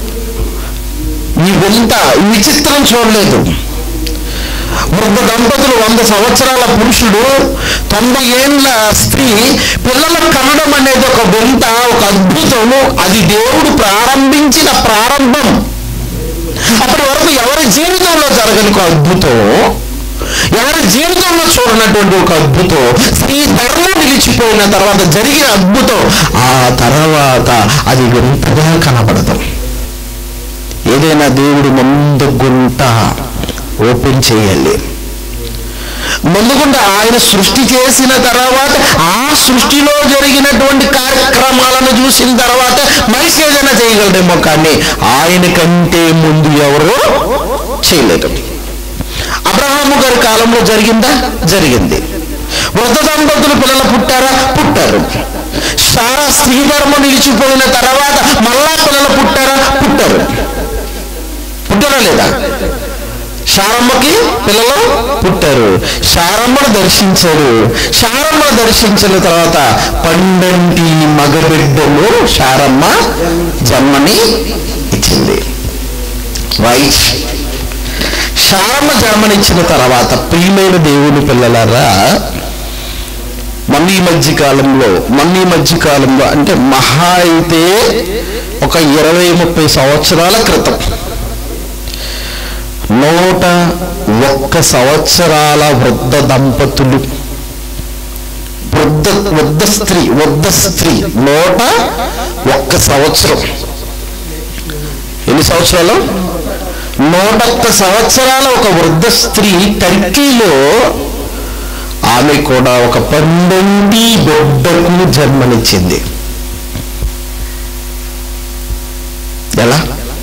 ఈ వింత ఈ విచిత్రం చూడలేదు వృద్ధ దంపతులు వంద సంవత్సరాల పురుషుడు తొంభై ఏండ్ల స్త్రీ పిల్లలు కనడం అనేది ఒక వింత ఒక అద్భుతము అది దేవుడు ప్రారంభించిన ప్రారంభం అప్పటి వరకు ఎవరి జీవితంలో జరగని ఒక అద్భుతం ఎవరి జీవితంలో చూడనటువంటి ఒక అద్భుతం స్త్రీ ధర్మం నిలిచిపోయిన తర్వాత జరిగిన అద్భుతం ఆ తర్వాత అది వింతగా కనబడదు ఏదైనా దేవుడు ముందు గుంట ఓపెన్ చేయాలి ముందుకుండా ఆయన సృష్టి చేసిన తర్వాత ఆ సృష్టిలో జరిగినటువంటి కార్యక్రమాలను చూసిన తర్వాత మనిషి ఏదైనా చేయగలడేమో కానీ ఆయన కంటే ముందు ఎవరు చేయలేదు అబ్రహాము గారి కాలంలో జరిగిందా జరిగింది వృద్ధ దంపతులు పిల్లలు పుట్టారా పుట్టారు సారా స్త్రీ ధర్మం నిలిచిపోయిన తర్వాత మళ్ళా పిల్లలు పుట్టారా పుట్టారు పుట్టారా లేదా శారమ్మకి పిల్లలు పుట్టారు శారమ్మను దర్శించాడు శారమ్మను దర్శించిన తర్వాత పండంటి మగబిడ్డలు శారమ్మ జన్మని ఇచ్చింది వైఫ్ శారమ్మ జన్మనిచ్చిన తర్వాత ప్రియమైన దేవుని పిల్లలారా మొన్న ఈ మధ్య కాలంలో మొన్న ఈ మధ్య కాలంలో అంటే మహా అయితే ఒక ఇరవై ముప్పై సంవత్సరాల క్రితం నూట ఒక్క సంవత్సరాల వృద్ధ దంపతులు వృద్ధ వృద్ధ స్త్రీ వృద్ధ స్త్రీ నూట ఒక్క సంవత్సరం ఎన్ని సంవత్సరాలు నూట ఒక్క సంవత్సరాల ఒక వృద్ధ స్త్రీ టర్కీలో ఆమె కూడా ఒక పన్నెండు బిడ్డకు జన్మనిచ్చింది ఎలా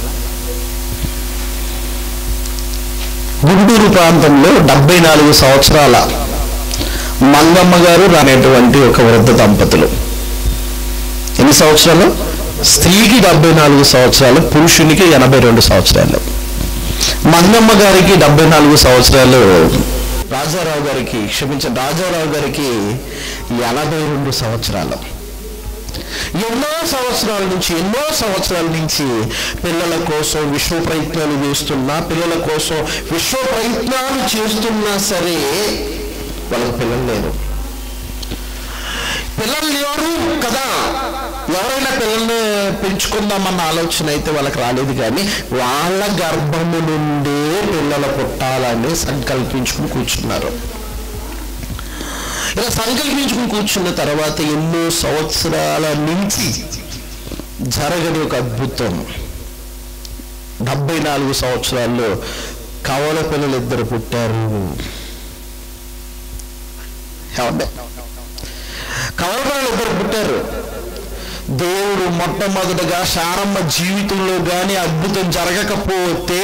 గుంటూరు ప్రాంతంలో డెబ్బై నాలుగు సంవత్సరాల మంగమ్మ గారు రానేటువంటి ఒక వృద్ధ దంపతులు ఎన్ని సంవత్సరాలు స్త్రీకి డెబ్బై నాలుగు సంవత్సరాలు పురుషునికి ఎనభై రెండు సంవత్సరాలు మంగమ్మ గారికి డెబ్బై నాలుగు సంవత్సరాలు రాజారావు గారికి క్షమించండి రాజారావు గారికి ఎనభై రెండు సంవత్సరాలు ఎన్నో సంవత్సరాల నుంచి ఎన్నో సంవత్సరాల నుంచి పిల్లల కోసం విశ్వ ప్రయత్నాలు చేస్తున్నా పిల్లల కోసం విశ్వ ప్రయత్నాలు చేస్తున్నా సరే వాళ్ళకి పిల్లలు లేరు పిల్లలు లేరు కదా ఎవరైనా పిల్లల్ని పెంచుకుందామన్న ఆలోచన అయితే వాళ్ళకి రాలేదు కానీ వాళ్ళ గర్భము నుండే పిల్లలు పుట్టాలని సంకల్పించుకుని కూర్చున్నారు ఇలా సంకల్పించుకుని కూర్చున్న తర్వాత ఎన్నో సంవత్సరాల నుంచి జరగని ఒక అద్భుతం డెబ్బై నాలుగు సంవత్సరాల్లో కవల పిల్లలు ఇద్దరు పుట్టారు ఏమండి కవల పిల్లలు ఇద్దరు పుట్టారు దేవుడు మొట్టమొదటగా శారమ్మ జీవితంలో కానీ అద్భుతం జరగకపోతే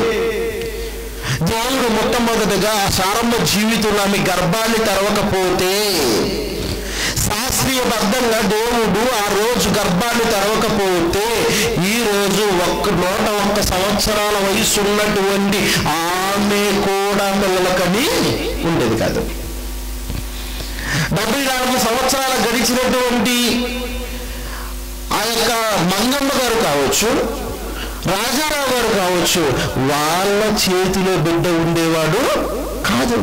దేవుడు మొట్టమొదటగా ఆ శారమ్మ జీవితంలో ఆమె గర్భాన్ని తెరవకపోతే శాస్త్రీయబద్ధంగా దేవుడు ఆ రోజు గర్భాన్ని తెరవకపోతే ఈ రోజు ఒక్క నూట ఒక్క సంవత్సరాల వయసు ఉన్నటువంటి ఆమె కూడా పిల్లలకని ఉండేది కాదు డెబ్బై నాలుగు సంవత్సరాలు గడిచినటువంటి ఆ యొక్క మంగమ్మ గారు కావచ్చు రాజారావు గారు కావచ్చు వాళ్ళ చేతిలో బిడ్డ ఉండేవాడు కాదు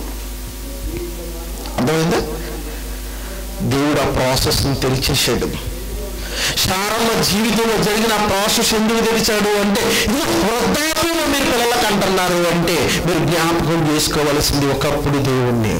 అర్థమైందా దేవుడు ఆ ప్రాసెస్ని తెరిచేసాడు శారమ్మ జీవితంలో జరిగిన ఆ ప్రాసెస్ ఎందుకు తెరిచాడు అంటే ఇది వృద్ధాప్యంలో మీరు పిల్లలకు అంటున్నారు అంటే మీరు జ్ఞాపకం చేసుకోవలసింది ఒకప్పుడు దేవుణ్ణి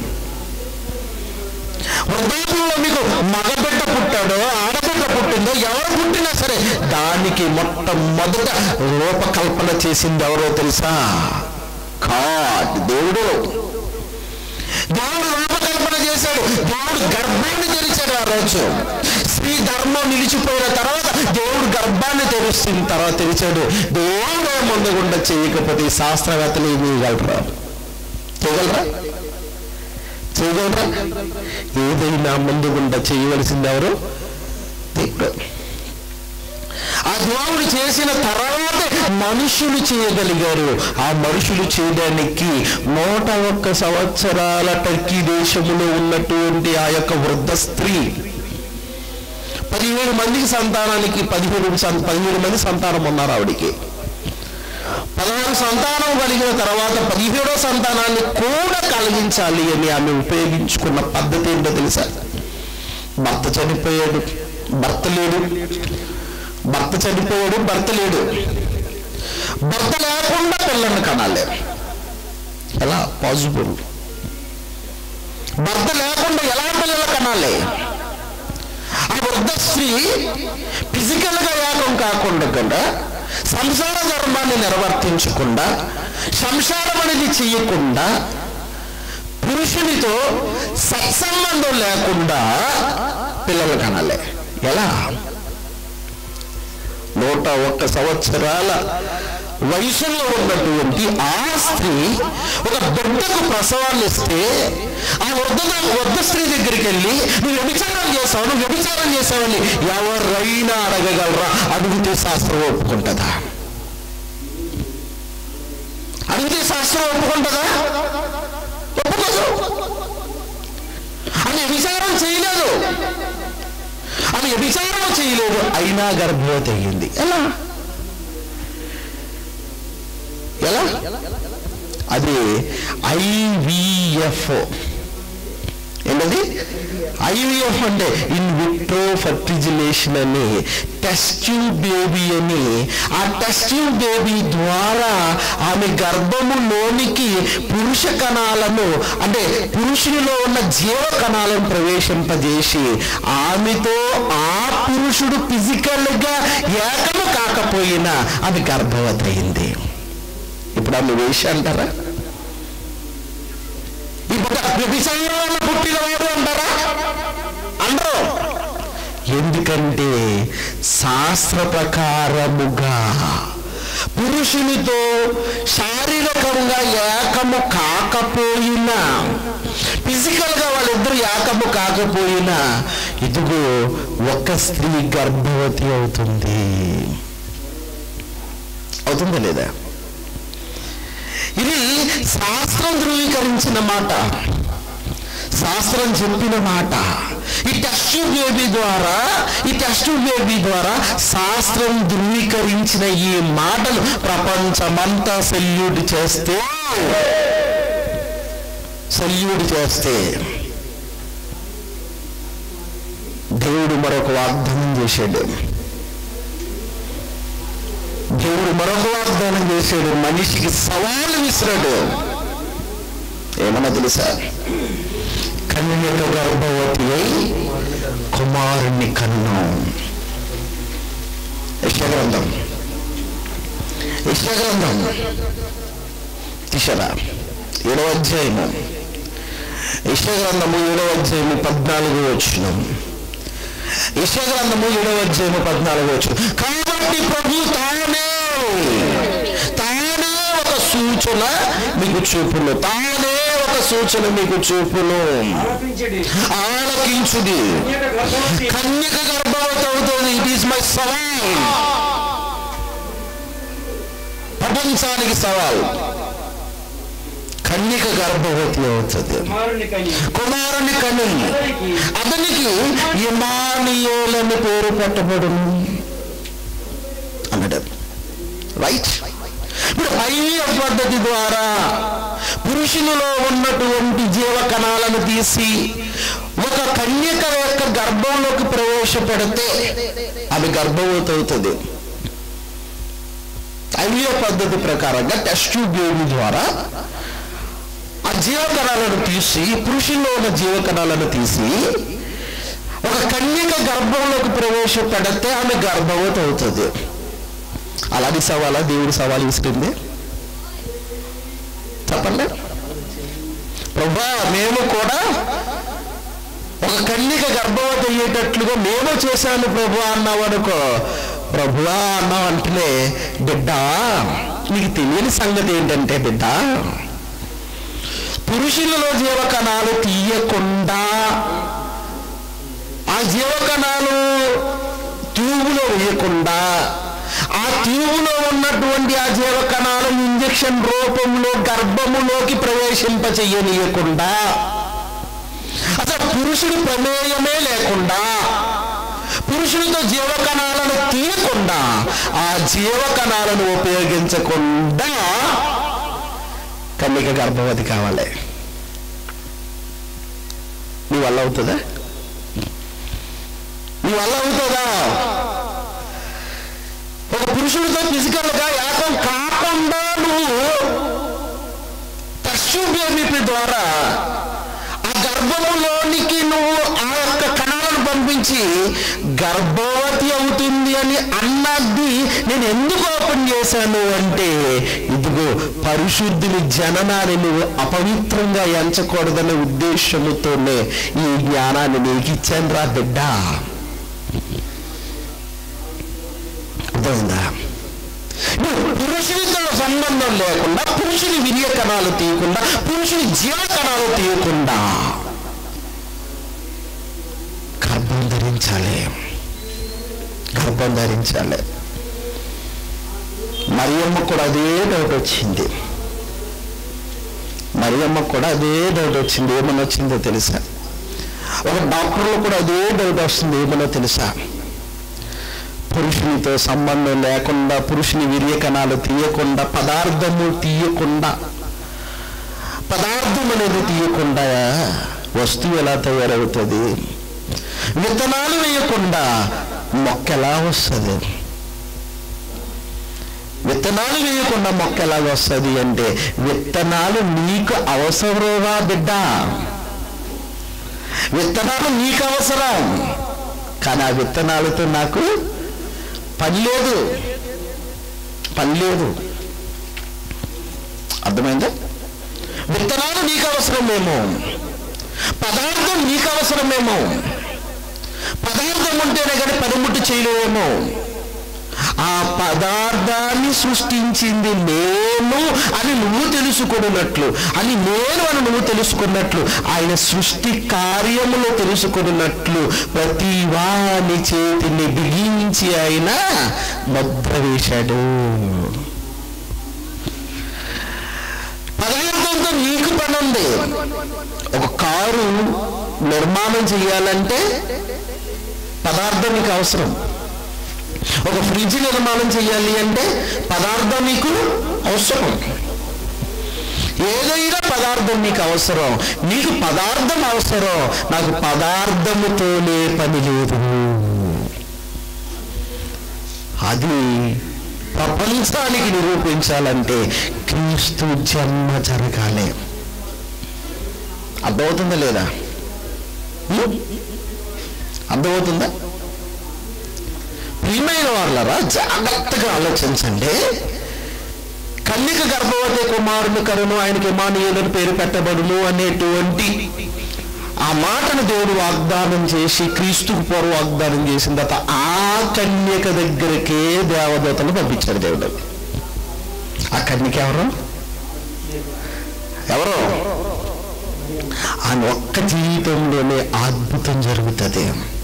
వృద్ధాప్యంలో మీకు మగబిడ్డ పుట్టాడో ఆడబిడ్డ పుట్టిందో ఎవరు పుట్టినా సరే దానికి మొట్టమొదట రూపకల్పన చేసింది ఎవరో తెలుసా కాడ్ దేవుడు దేవుడు రూపకల్పన చేశాడు దేవుడు గర్భాన్ని తెరిచాడు ఆ రోజు స్త్రీ ధర్మం నిలిచిపోయిన తర్వాత దేవుడు గర్భాన్ని తెరుస్తున్న తర్వాత తెరిచాడు దేవుడు ముందు గుండా చేయకపోతే ఈ శాస్త్రవేత్తలు ఏమి చేయగలరా చేయగలరా చేయగలరా ఏదైనా ముందు గుండా చేయవలసింది ఎవరు దేవుడు ఆ దేవుడు చేసిన తర్వాత మనుషులు చేయగలిగారు ఆ మనుషులు చేయడానికి నూట ఒక్క సంవత్సరాల టర్కీ దేశంలో ఉన్నటువంటి ఆ యొక్క వృద్ధ స్త్రీ పదిహేడు మందికి సంతానానికి పదిహేడు సం- పదిహేడు మంది సంతానం ఉన్నారు ఆవిడికి పదహారు సంతానం కలిగిన తర్వాత పదిహేడో సంతానాన్ని కూడా కలిగించాలి అని ఆమె ఉపయోగించుకున్న పద్ధతి ఏంటో తెలుసా భర్త చనిపోయాడు భర్త లేడు భర్త చనిపోయాడు భర్త లేడు భర్త లేకుండా పిల్లల్ని కనాలి ఎలా పాజిబుల్ భర్త లేకుండా ఎలా పిల్లలు కనాలి ఆ వృద్ధ స్త్రీ ఫిజికల్ గా ఏకం కాకుండా కూడా సంసార ధర్మాన్ని నిర్వర్తించకుండా సంసారం అనేది చేయకుండా పురుషునితో సత్సంబంధం లేకుండా పిల్లలు కనాలి ఎలా నూట ఒక్క సంవత్సరాల వయసులో ఉన్నటువంటి ఆ స్త్రీ ఒక బిడ్డకు ప్రసవాన్ని ఇస్తే ఆ వృద్ధ వృద్ధ స్త్రీ దగ్గరికి వెళ్ళి నువ్వు వ్యభిచారం చేసావు నువ్వు వ్యభిచారం చేసావని ఎవరైనా అడగగలరా అడిగితే శాస్త్రం ఒప్పుకుంటుందా అడిగితే శాస్త్రం ఒప్పుకుంటుందా ఒప్పుకోదు ఆమె వ్యభిచారం చేయలేదు ఆమె వ్యభిచారం చేయలేదు అయినా గర్భవతి అయ్యింది ఎలా ఎలా అది ఐవిఎఫ్ ఏంటది ఐవిఎఫ్ అంటే ఇన్ విట్రో ఫర్టిజిలేషన్ అని టెస్ట్ బేబీ అని ఆ టెస్ట్ బేబీ ద్వారా ఆమె గర్భములోనికి పురుష కణాలను అంటే పురుషునిలో ఉన్న జీవ కణాలను ప్రవేశింపజేసి ఆమెతో ఆ పురుషుడు ఫిజికల్ గా ఏకము కాకపోయినా ఆమె గర్భవతి అయింది ఇప్పుడు ఆమె వేష అంటారా ఇప్పుడు వ్యభిచారం వల్ల పుట్టినవాడు అంటారా అందరూ ఎందుకంటే శాస్త్ర ప్రకారముగా పురుషునితో శారీరకంగా ఏకము కాకపోయినా ఫిజికల్ గా వాళ్ళిద్దరు ఏకము కాకపోయినా ఇదిగో ఒక స్త్రీ గర్భవతి అవుతుంది అవుతుందా లేదా ఇది శాస్త్రం ధృవీకరించిన మాట శాస్త్రం చెప్పిన మాట ఈ టెస్ట్ బేబీ ద్వారా ఈ టెస్ట్ బేబీ ద్వారా శాస్త్రం ధృవీకరించిన ఈ మాటలు ప్రపంచమంతా సెల్యూట్ చేస్తే సెల్యూట్ చేస్తే దేవుడు మరొక వాగ్దానం చేశాడు దేవుడు మరొక వాగ్దానం చేశాడు మనిషికి సవాలు విసిరాడు ఏమన్నా తెలుసా కన్యక గర్భవతి అయి కుమారుణ్ణి కన్ను యశగ్రంథం యశగ్రంథం తీసరా ఏడవ అధ్యాయము యశగ్రంథము ఏడవ అధ్యాయము పద్నాలుగు వచ్చిన యశగ్రంథము ఏడవ అధ్యాయము పద్నాలుగు వచ్చు కాబట్టి ప్రభు తానే తానే ఒక సూచన మీకు చూపును తానే ఒక సూచన మీకు చూపును ఆలోచించడి ఆలకించుది కన్యక గర్భవతి కన్యక గర్భవతి అవుతుంది ఇట్ ఈస్ మై సవాల్ ప్రపంచానికి సవాల్ కన్యక గర్భవతి అవుతుంది కుమారుని కని కుమారుని కని అతనికి అతనికి ఇమానియోలని పేరు పెట్టబడును అన్నాడు రైట్ ఇప్పుడు ఐవీఎఫ్ పద్ధతి ద్వారా పురుషునిలో ఉన్నటువంటి జీవ కణాలను తీసి ఒక కన్యక యొక్క గర్భంలోకి ప్రవేశపెడితే అది గర్భవతి అవుతుంది ఐవీఎఫ్ పద్ధతి ప్రకారంగా టెస్ట్ ట్యూబ్ బేబీ ద్వారా ఆ జీవకణాలను తీసి పురుషుల్లో ఉన్న జీవకణాలను తీసి ఒక కన్యక గర్భంలోకి ప్రవేశపెడితే ఆమె గర్భవతి అవుతుంది అలాంటి సవాలా దేవుడు సవాల్ ఇస్తుంది చెప్పండి ప్రభా మేము కూడా ఒక కన్యక గర్భవతి అయ్యేటట్లుగా మేము చేశాను ప్రభు అన్నావు అనుకో ప్రభువా అన్నావు అంటేనే బిడ్డ నీకు తెలియని సంగతి ఏంటంటే బిడ్డ పురుషులలో జీవకణాలు తీయకుండా ఆ జీవకణాలు ట్యూబులో వేయకుండా ఆ ట్యూబులో ఉన్నటువంటి ఆ జీవకణాలు ఇంజెక్షన్ రూపంలో గర్భములోకి ప్రవేశింప చెయ్యనీయకుండా అసలు పురుషుడి ప్రమేయమే లేకుండా పురుషుడితో జీవకణాలను తీయకుండా ఆ జీవకణాలను ఉపయోగించకుండా కన్నిక గర్భవతి కావాలి నీ వల్ల అవుతుందా నీ వల్ల అవుతుందా ఒక పురుషుడితో ఫిజికల్ గా ఏకం కాకుండా నువ్వు పశుబేమిపి ద్వారా ఆ గర్భములోనికి నువ్వు ఆ యొక్క కణాలను పంపించి గర్భవతి అవుతుంది అని అన్నది నేను ఎందుకు ఓపెన్ చేశాను అంటే ఇదిగో పరిశుద్ధుని జననాన్ని నువ్వు అపవిత్రంగా ఎంచకూడదనే ఉద్దేశముతోనే ఈ జ్ఞానాన్ని నీకు ఇచ్చాను రా బిడ్డ అర్థమైందా నువ్వు పురుషునితో సంబంధం లేకుండా పురుషుని విరియ కణాలు తీయకుండా పురుషుని జీవ కణాలు తీయకుండా గర్భం ధరించాలి గర్భం ధరించాలి మరియమ్మ కూడా అదే డౌట్ వచ్చింది మరియమ్మ కూడా అదే డౌట్ వచ్చింది ఏమని వచ్చిందో తెలుసా ఒక డాక్టర్లో కూడా అదే డౌట్ వస్తుంది ఏమనో తెలుసా పురుషునితో సంబంధం లేకుండా పురుషుని విరియ కణాలు తీయకుండా పదార్థము తీయకుండా పదార్థం అనేది తీయకుండా వస్తువు ఎలా తయారవుతుంది విత్తనాలు వేయకుండా మొక్క ఎలా వస్తుంది విత్తనాలు వేయకుండా మొక్క ఎలా వస్తుంది అంటే విత్తనాలు నీకు అవసరమా బిడ్డ విత్తనాలు నీకు అవసరం కానీ ఆ విత్తనాలతో నాకు పని లేదు పని లేదు అర్థమైందా విత్తనాలు నీకు అవసరమేమో పదార్థం నీకు అవసరమేమో పదార్థం ఉంటేనే కానీ పనిముట్టు చేయలేమో ఆ పదార్థాన్ని సృష్టించింది నేను అని నువ్వు తెలుసుకున్నట్లు అని నేను అని నువ్వు తెలుసుకున్నట్లు ఆయన సృష్టి కార్యములో తెలుసుకున్నట్లు ప్రతి వాని చేతిని బిగించి ఆయన ముద్ర వేశాడు పదార్థంతో నీకు పని ఉంది ఒక కారు నిర్మాణం చేయాలంటే పదార్థం నీకు అవసరం ఒక ఫ్రిడ్జ్ నిర్మాణం చేయాలి అంటే పదార్థం నీకు అవసరం ఏదైనా పదార్థం నీకు అవసరం నీకు పదార్థం అవసరం నాకు పదార్థముతోనే పని లేదు అది ప్రపంచానికి నిరూపించాలంటే క్రీస్తు జన్మ జరగాలి అర్థమవుతుందా లేదా ఉం? అర్థమవుతుందా ప్రియమైన వాళ్ళరా జాగ్రత్తగా ఆలోచించండి కన్యక గర్భవతి కుమారుని కరును ఆయనకి ఇమానుయేలుని పేరు పెట్టబడును అనేటువంటి ఆ మాటను దేవుడు వాగ్దానం చేసి క్రీస్తుకు పూర్వ వాగ్దానం చేసిన తర్వాత ఆ కన్యక దగ్గరికే దేవదూతలు పంపించాడు దేవుడు ఆ కన్యక ఎవరు ఎవరు ఆయన ఒక్క జీవితంలోనే అద్భుతం జరుగుతుంది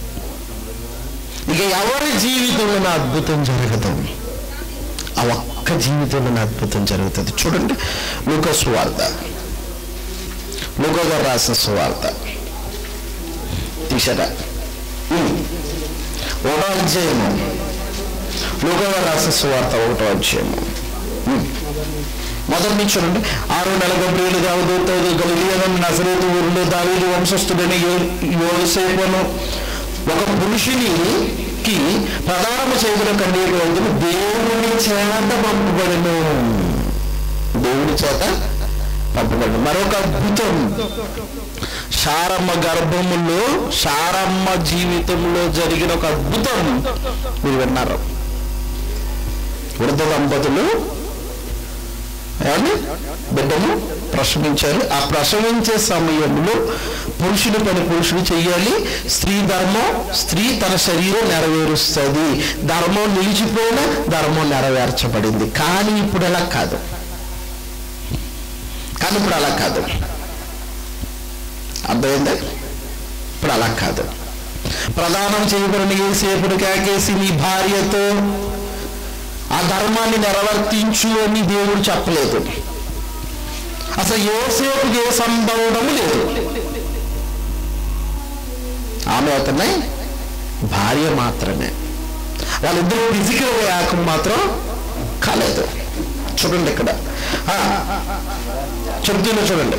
ఇక ఎవరి జీవితంలోనే అద్భుతం జరగదు ఆ ఒక్క జీవితంలోనే అద్భుతం జరుగుతుంది చూడండి లూక సువార్త లూక గారు రాసిన సువార్త తీసారా ఉమ్. ఒకటో అధ్యాయము లూక గారు రాసిన సువార్త ఒకటో అధ్యాయము ఉమ్. మొదటి నుంచి చూడండి ఆరు నెల గబ్రియలు దేవదూత గలిలియను నజరేతు ఊరిలో దావీదు వంశస్థుడని యోసేపును ఒక పురుషునికి ప్రధానము చేయగల కన్యక వైద్యులు దేవుని చేత పంపబడను దేవుని చేత పంపబడను మరొక అద్భుతం శారమ్మ గర్భములో శారమ్మ జీవితంలో జరిగిన ఒక అద్భుతం మీరు విన్నారు వృద్ధ దంపతులు ఏమండి బిడ్డను ప్రసవించారు ఆ ప్రసవించే సమయంలో పురుషుని పని పురుషుడు చెయ్యాలి స్త్రీ ధర్మం స్త్రీ తన శరీరం నెరవేరుస్తుంది ధర్మం నిలిచిపోయిన ధర్మం నెరవేర్చబడింది కానీ ఇప్పుడు అలా కాదు కానీ ఇప్పుడు అలా కాదు అర్థమైందా ఇప్పుడు అలా కాదు ప్రధానం చేయబడిన ఏసేపుడు కాకేసి నీ భార్యతో ఆ ధర్మాన్ని నెరవర్తించు అని దేవుడు చెప్పలేదు అసలు యోసేపుకి ఏ సంబంధము లేదు ఆమె అతనే భార్య మాత్రమే వాళ్ళిద్దరూ ఫిజికల్ యాకం మాత్రం కాలేదు చూడండి ఇక్కడ ఆ, చెప్తున్నా చూడండి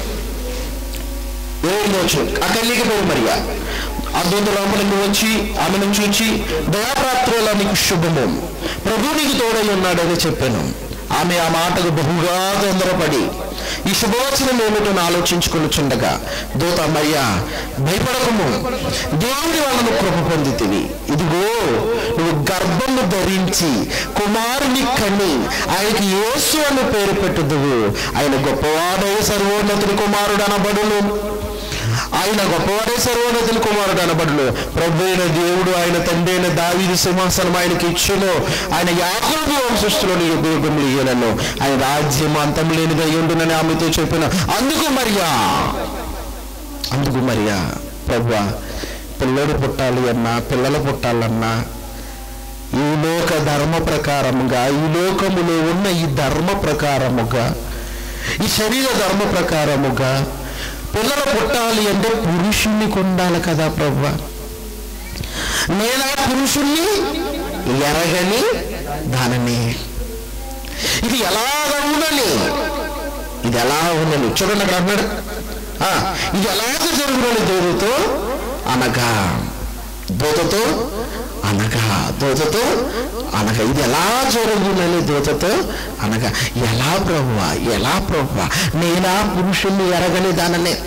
ఏదో ఆ కన్యక పేరు మరియా ఆ దూత లోపల నుండి వచ్చి ఆమెను చూచి దయాప్రాత్రుల నీకు శుభము ప్రభు నీకు తోడై ఉన్నాడని చెప్పాను ఆమె ఆ మాటకు బహుగా తొందరపడి ఈ శుభవచనం ఏమిటో ఆలోచించుకొనిచుండగా దూత మరియా భయపడకము దేవుడి వలన కృప పొందితివి ఇదిగో నువ్వు గర్భము ధరించి కుమారుని కని ఆయనకి యేసు అని పేరు పెట్టుదువు ఆయన గొప్పవాడై సర్వోన్నతుని కుమారుడు అనబడును ఆయన గొప్పవాడే సర్వోన్నతుని కుమారుడు అనబడును ప్రభు అయిన దేవుడు ఆయన తండ్రి అయిన దావీదు సింహాసనం ఆయనకి ఇచ్చును ఆయన యాకోబు వంశస్థులను ఉపయోగములు ఇయ్యలను ఆయన రాజ్యం అంతం లేనిగా ఉండునని ఆమెతో చెప్పిన అందుకు మరియా అందుకు మరియా ప్రభు పిల్లడు పుట్టాలి అన్నా పిల్లలు పుట్టాలన్నా ఈ లోక ధర్మ ప్రకారముగా ఈ లోకములో ఉన్న ఈ ధర్మ ప్రకారముగా ఈ శరీర ధర్మ ప్రకారముగా పిల్లలు పుట్టాలి అంటే పురుషుణ్ణి కొండాలి కదా ప్రభు నేను ఆ పురుషుణ్ణి ఎరగని దానిని ఇది ఎలాగ ఉండని ఇది ఎలా ఉండని చూడండి అక్కడ అన్నాడు ఆ, ఇది ఎలాగ జరుగునని దేవుడితో అనగా దూతతో అనగా దూతతో అనగా ఇది ఎలా జరుగునని దూతతో అనగా ఎలా ప్రభువా ఎలా ప్రభువా నేనా పురుషుణ్ణి ఎరగని దాననే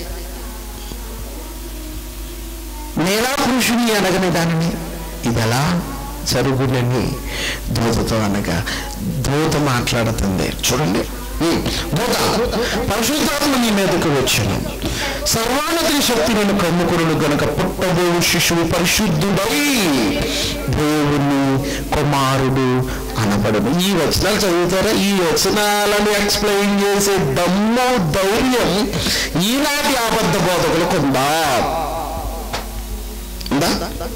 నేనా పురుషుణ్ణి ఎరగని దానిని ఇది ఎలా జరుగునని దూతతో అనగా దూత మాట్లాడుతుంది చూడండి ఉమ్, దూత పరిశుద్ధాత్మ నీ మీదకు వచ్చాను సర్వాన్నతి శక్తి నేను కమ్ముకును గనుక పుట్టబోవు శిశువు పరిశుద్ధుడై దేవుని కుమారుడు అనబడును ఈ వచనాలు చదువుతారా ఈ వచనాలను ఎక్స్ప్లెయిన్ చేసే దమ్ము ధైర్యం ఈనాటి అబద్ధ బోధకులకు ఉందా ఉందా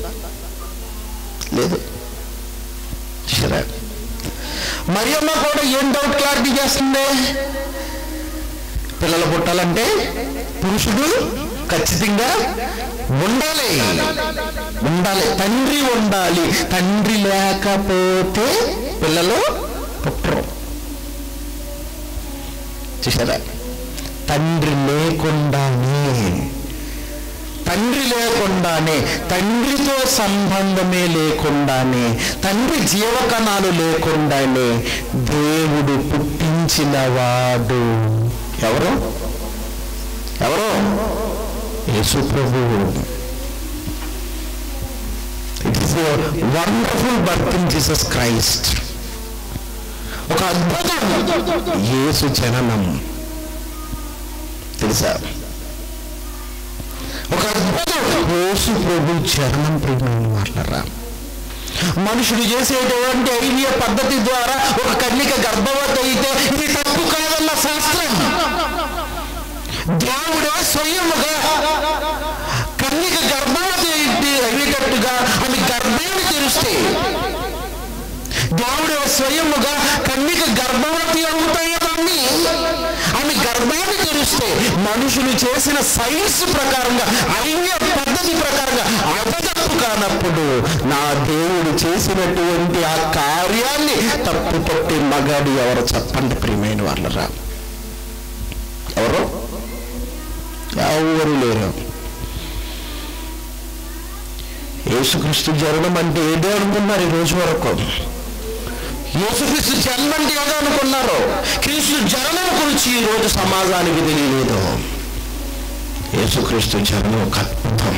లేదు సరే మరియమ్మ కూడా ఏం డౌట్ క్లారిటీ చేస్తుంది పిల్లలు పుట్టాలంటే పురుషుడు ఖచ్చితంగా ఉండాలి ఉండాలి తండ్రి ఉండాలి తండ్రి లేకపోతే పిల్లలు పుట్టరు చూసారా తండ్రి లేకుండానే తండ్రి లేకుండానే తండ్రితో సంబంధమే లేకుండానే తండ్రి జీవకణాలు లేకుండానే దేవుడు పుట్టించినవాడు ఎవరు ఎవరు యేసు ప్రభువు it is wonderful birth in Jesus Christ ఒక అద్భుతం యేసు జననం తెలుసా ఒక అద్భుతం యేసు ప్రభు చరణం ప్రియమైన వాళ్ళరా మనుషుడు చేసేటువంటి ఐడియ పద్ధతి ద్వారా ఒక కన్నిక గర్భవతి అయితే ఇది తప్పు కాదన్న శాస్త్రం దేవుడు స్వయముగా కన్నిక గర్భవతి అయితే అయ్యేటట్టుగా ఆమె గర్భాన్ని తెరిస్తే దేవుడు స్వయముగా కన్నిక గర్భవతి అవుతాయని ఆమె గర్భాన్ని తెరిస్తే మనుషులు చేసిన సైన్స్ ప్రకారంగా ఐన్య పద్ధతి ప్రకారంగా అపతప్పు కానప్పుడు నా దేవుడు చేసినటువంటి ఆ కార్యాన్ని తప్పు పట్టి మగాడు ఎవరు చెప్పండి ప్రియమైన వాళ్ళరా ఎవరు ఎవరు లేరు యేసుక్రీస్తు జరగడం అంటే ఏదో అనుకున్నారు ఈ రోజు వరకు యేసుక్రీస్తు జన్మ అంటే ఏదో అనుకున్నారు క్రీస్తు జననం గురించి ఈ రోజు సమాజానికి తెలియలేదు యేసుక్రీస్తు జననం ఒక అద్భుతం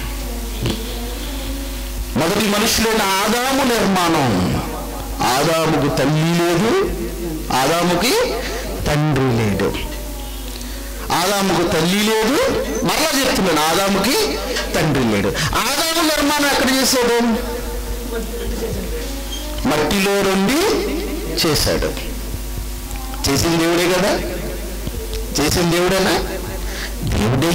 మొదటి మనుషులైన ఆదాము నిర్మాణం ఆదాముకు తల్లి లేదు ఆదాముకి తండ్రి లేడు ఆదాముకు తల్లి లేదు మరలా చెప్తున్నాను ఆదాముకి తండ్రి లేడు ఆదాము నిర్మాణం ఎక్కడ చేశాడు మట్టిలో నుండి చేశాడు చేసిన దేవుడే కదా చేసిన దేవుడేనా దేవుడే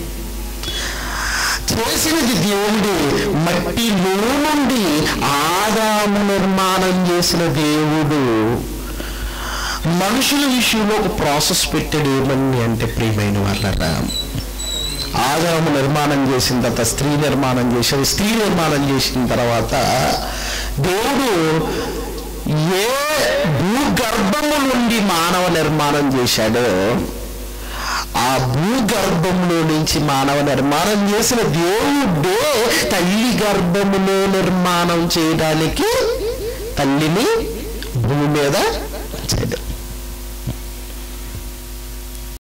చేసినది దేవుడే మట్టిలో నుండి ఆదాము నిర్మాణం చేసిన దేవుడు మనుషుల విషయంలో ఒక ప్రాసెస్ పెట్టాడు ఏమని అంటే ప్రియమైన వాళ్ళరా ఆదాము నిర్మాణం చేసిన తర్వాత స్త్రీ నిర్మాణం చేశాడు స్త్రీ నిర్మాణం చేసిన తర్వాత దేవుడు ఏ భూగర్భము నుండి మానవ నిర్మాణం చేశాడో ఆ భూగర్భంలో నుంచి మానవ నిర్మాణం చేసిన దేవుడే తల్లి గర్భములో నిర్మాణం చేయడానికి తల్లిని భూమి మీద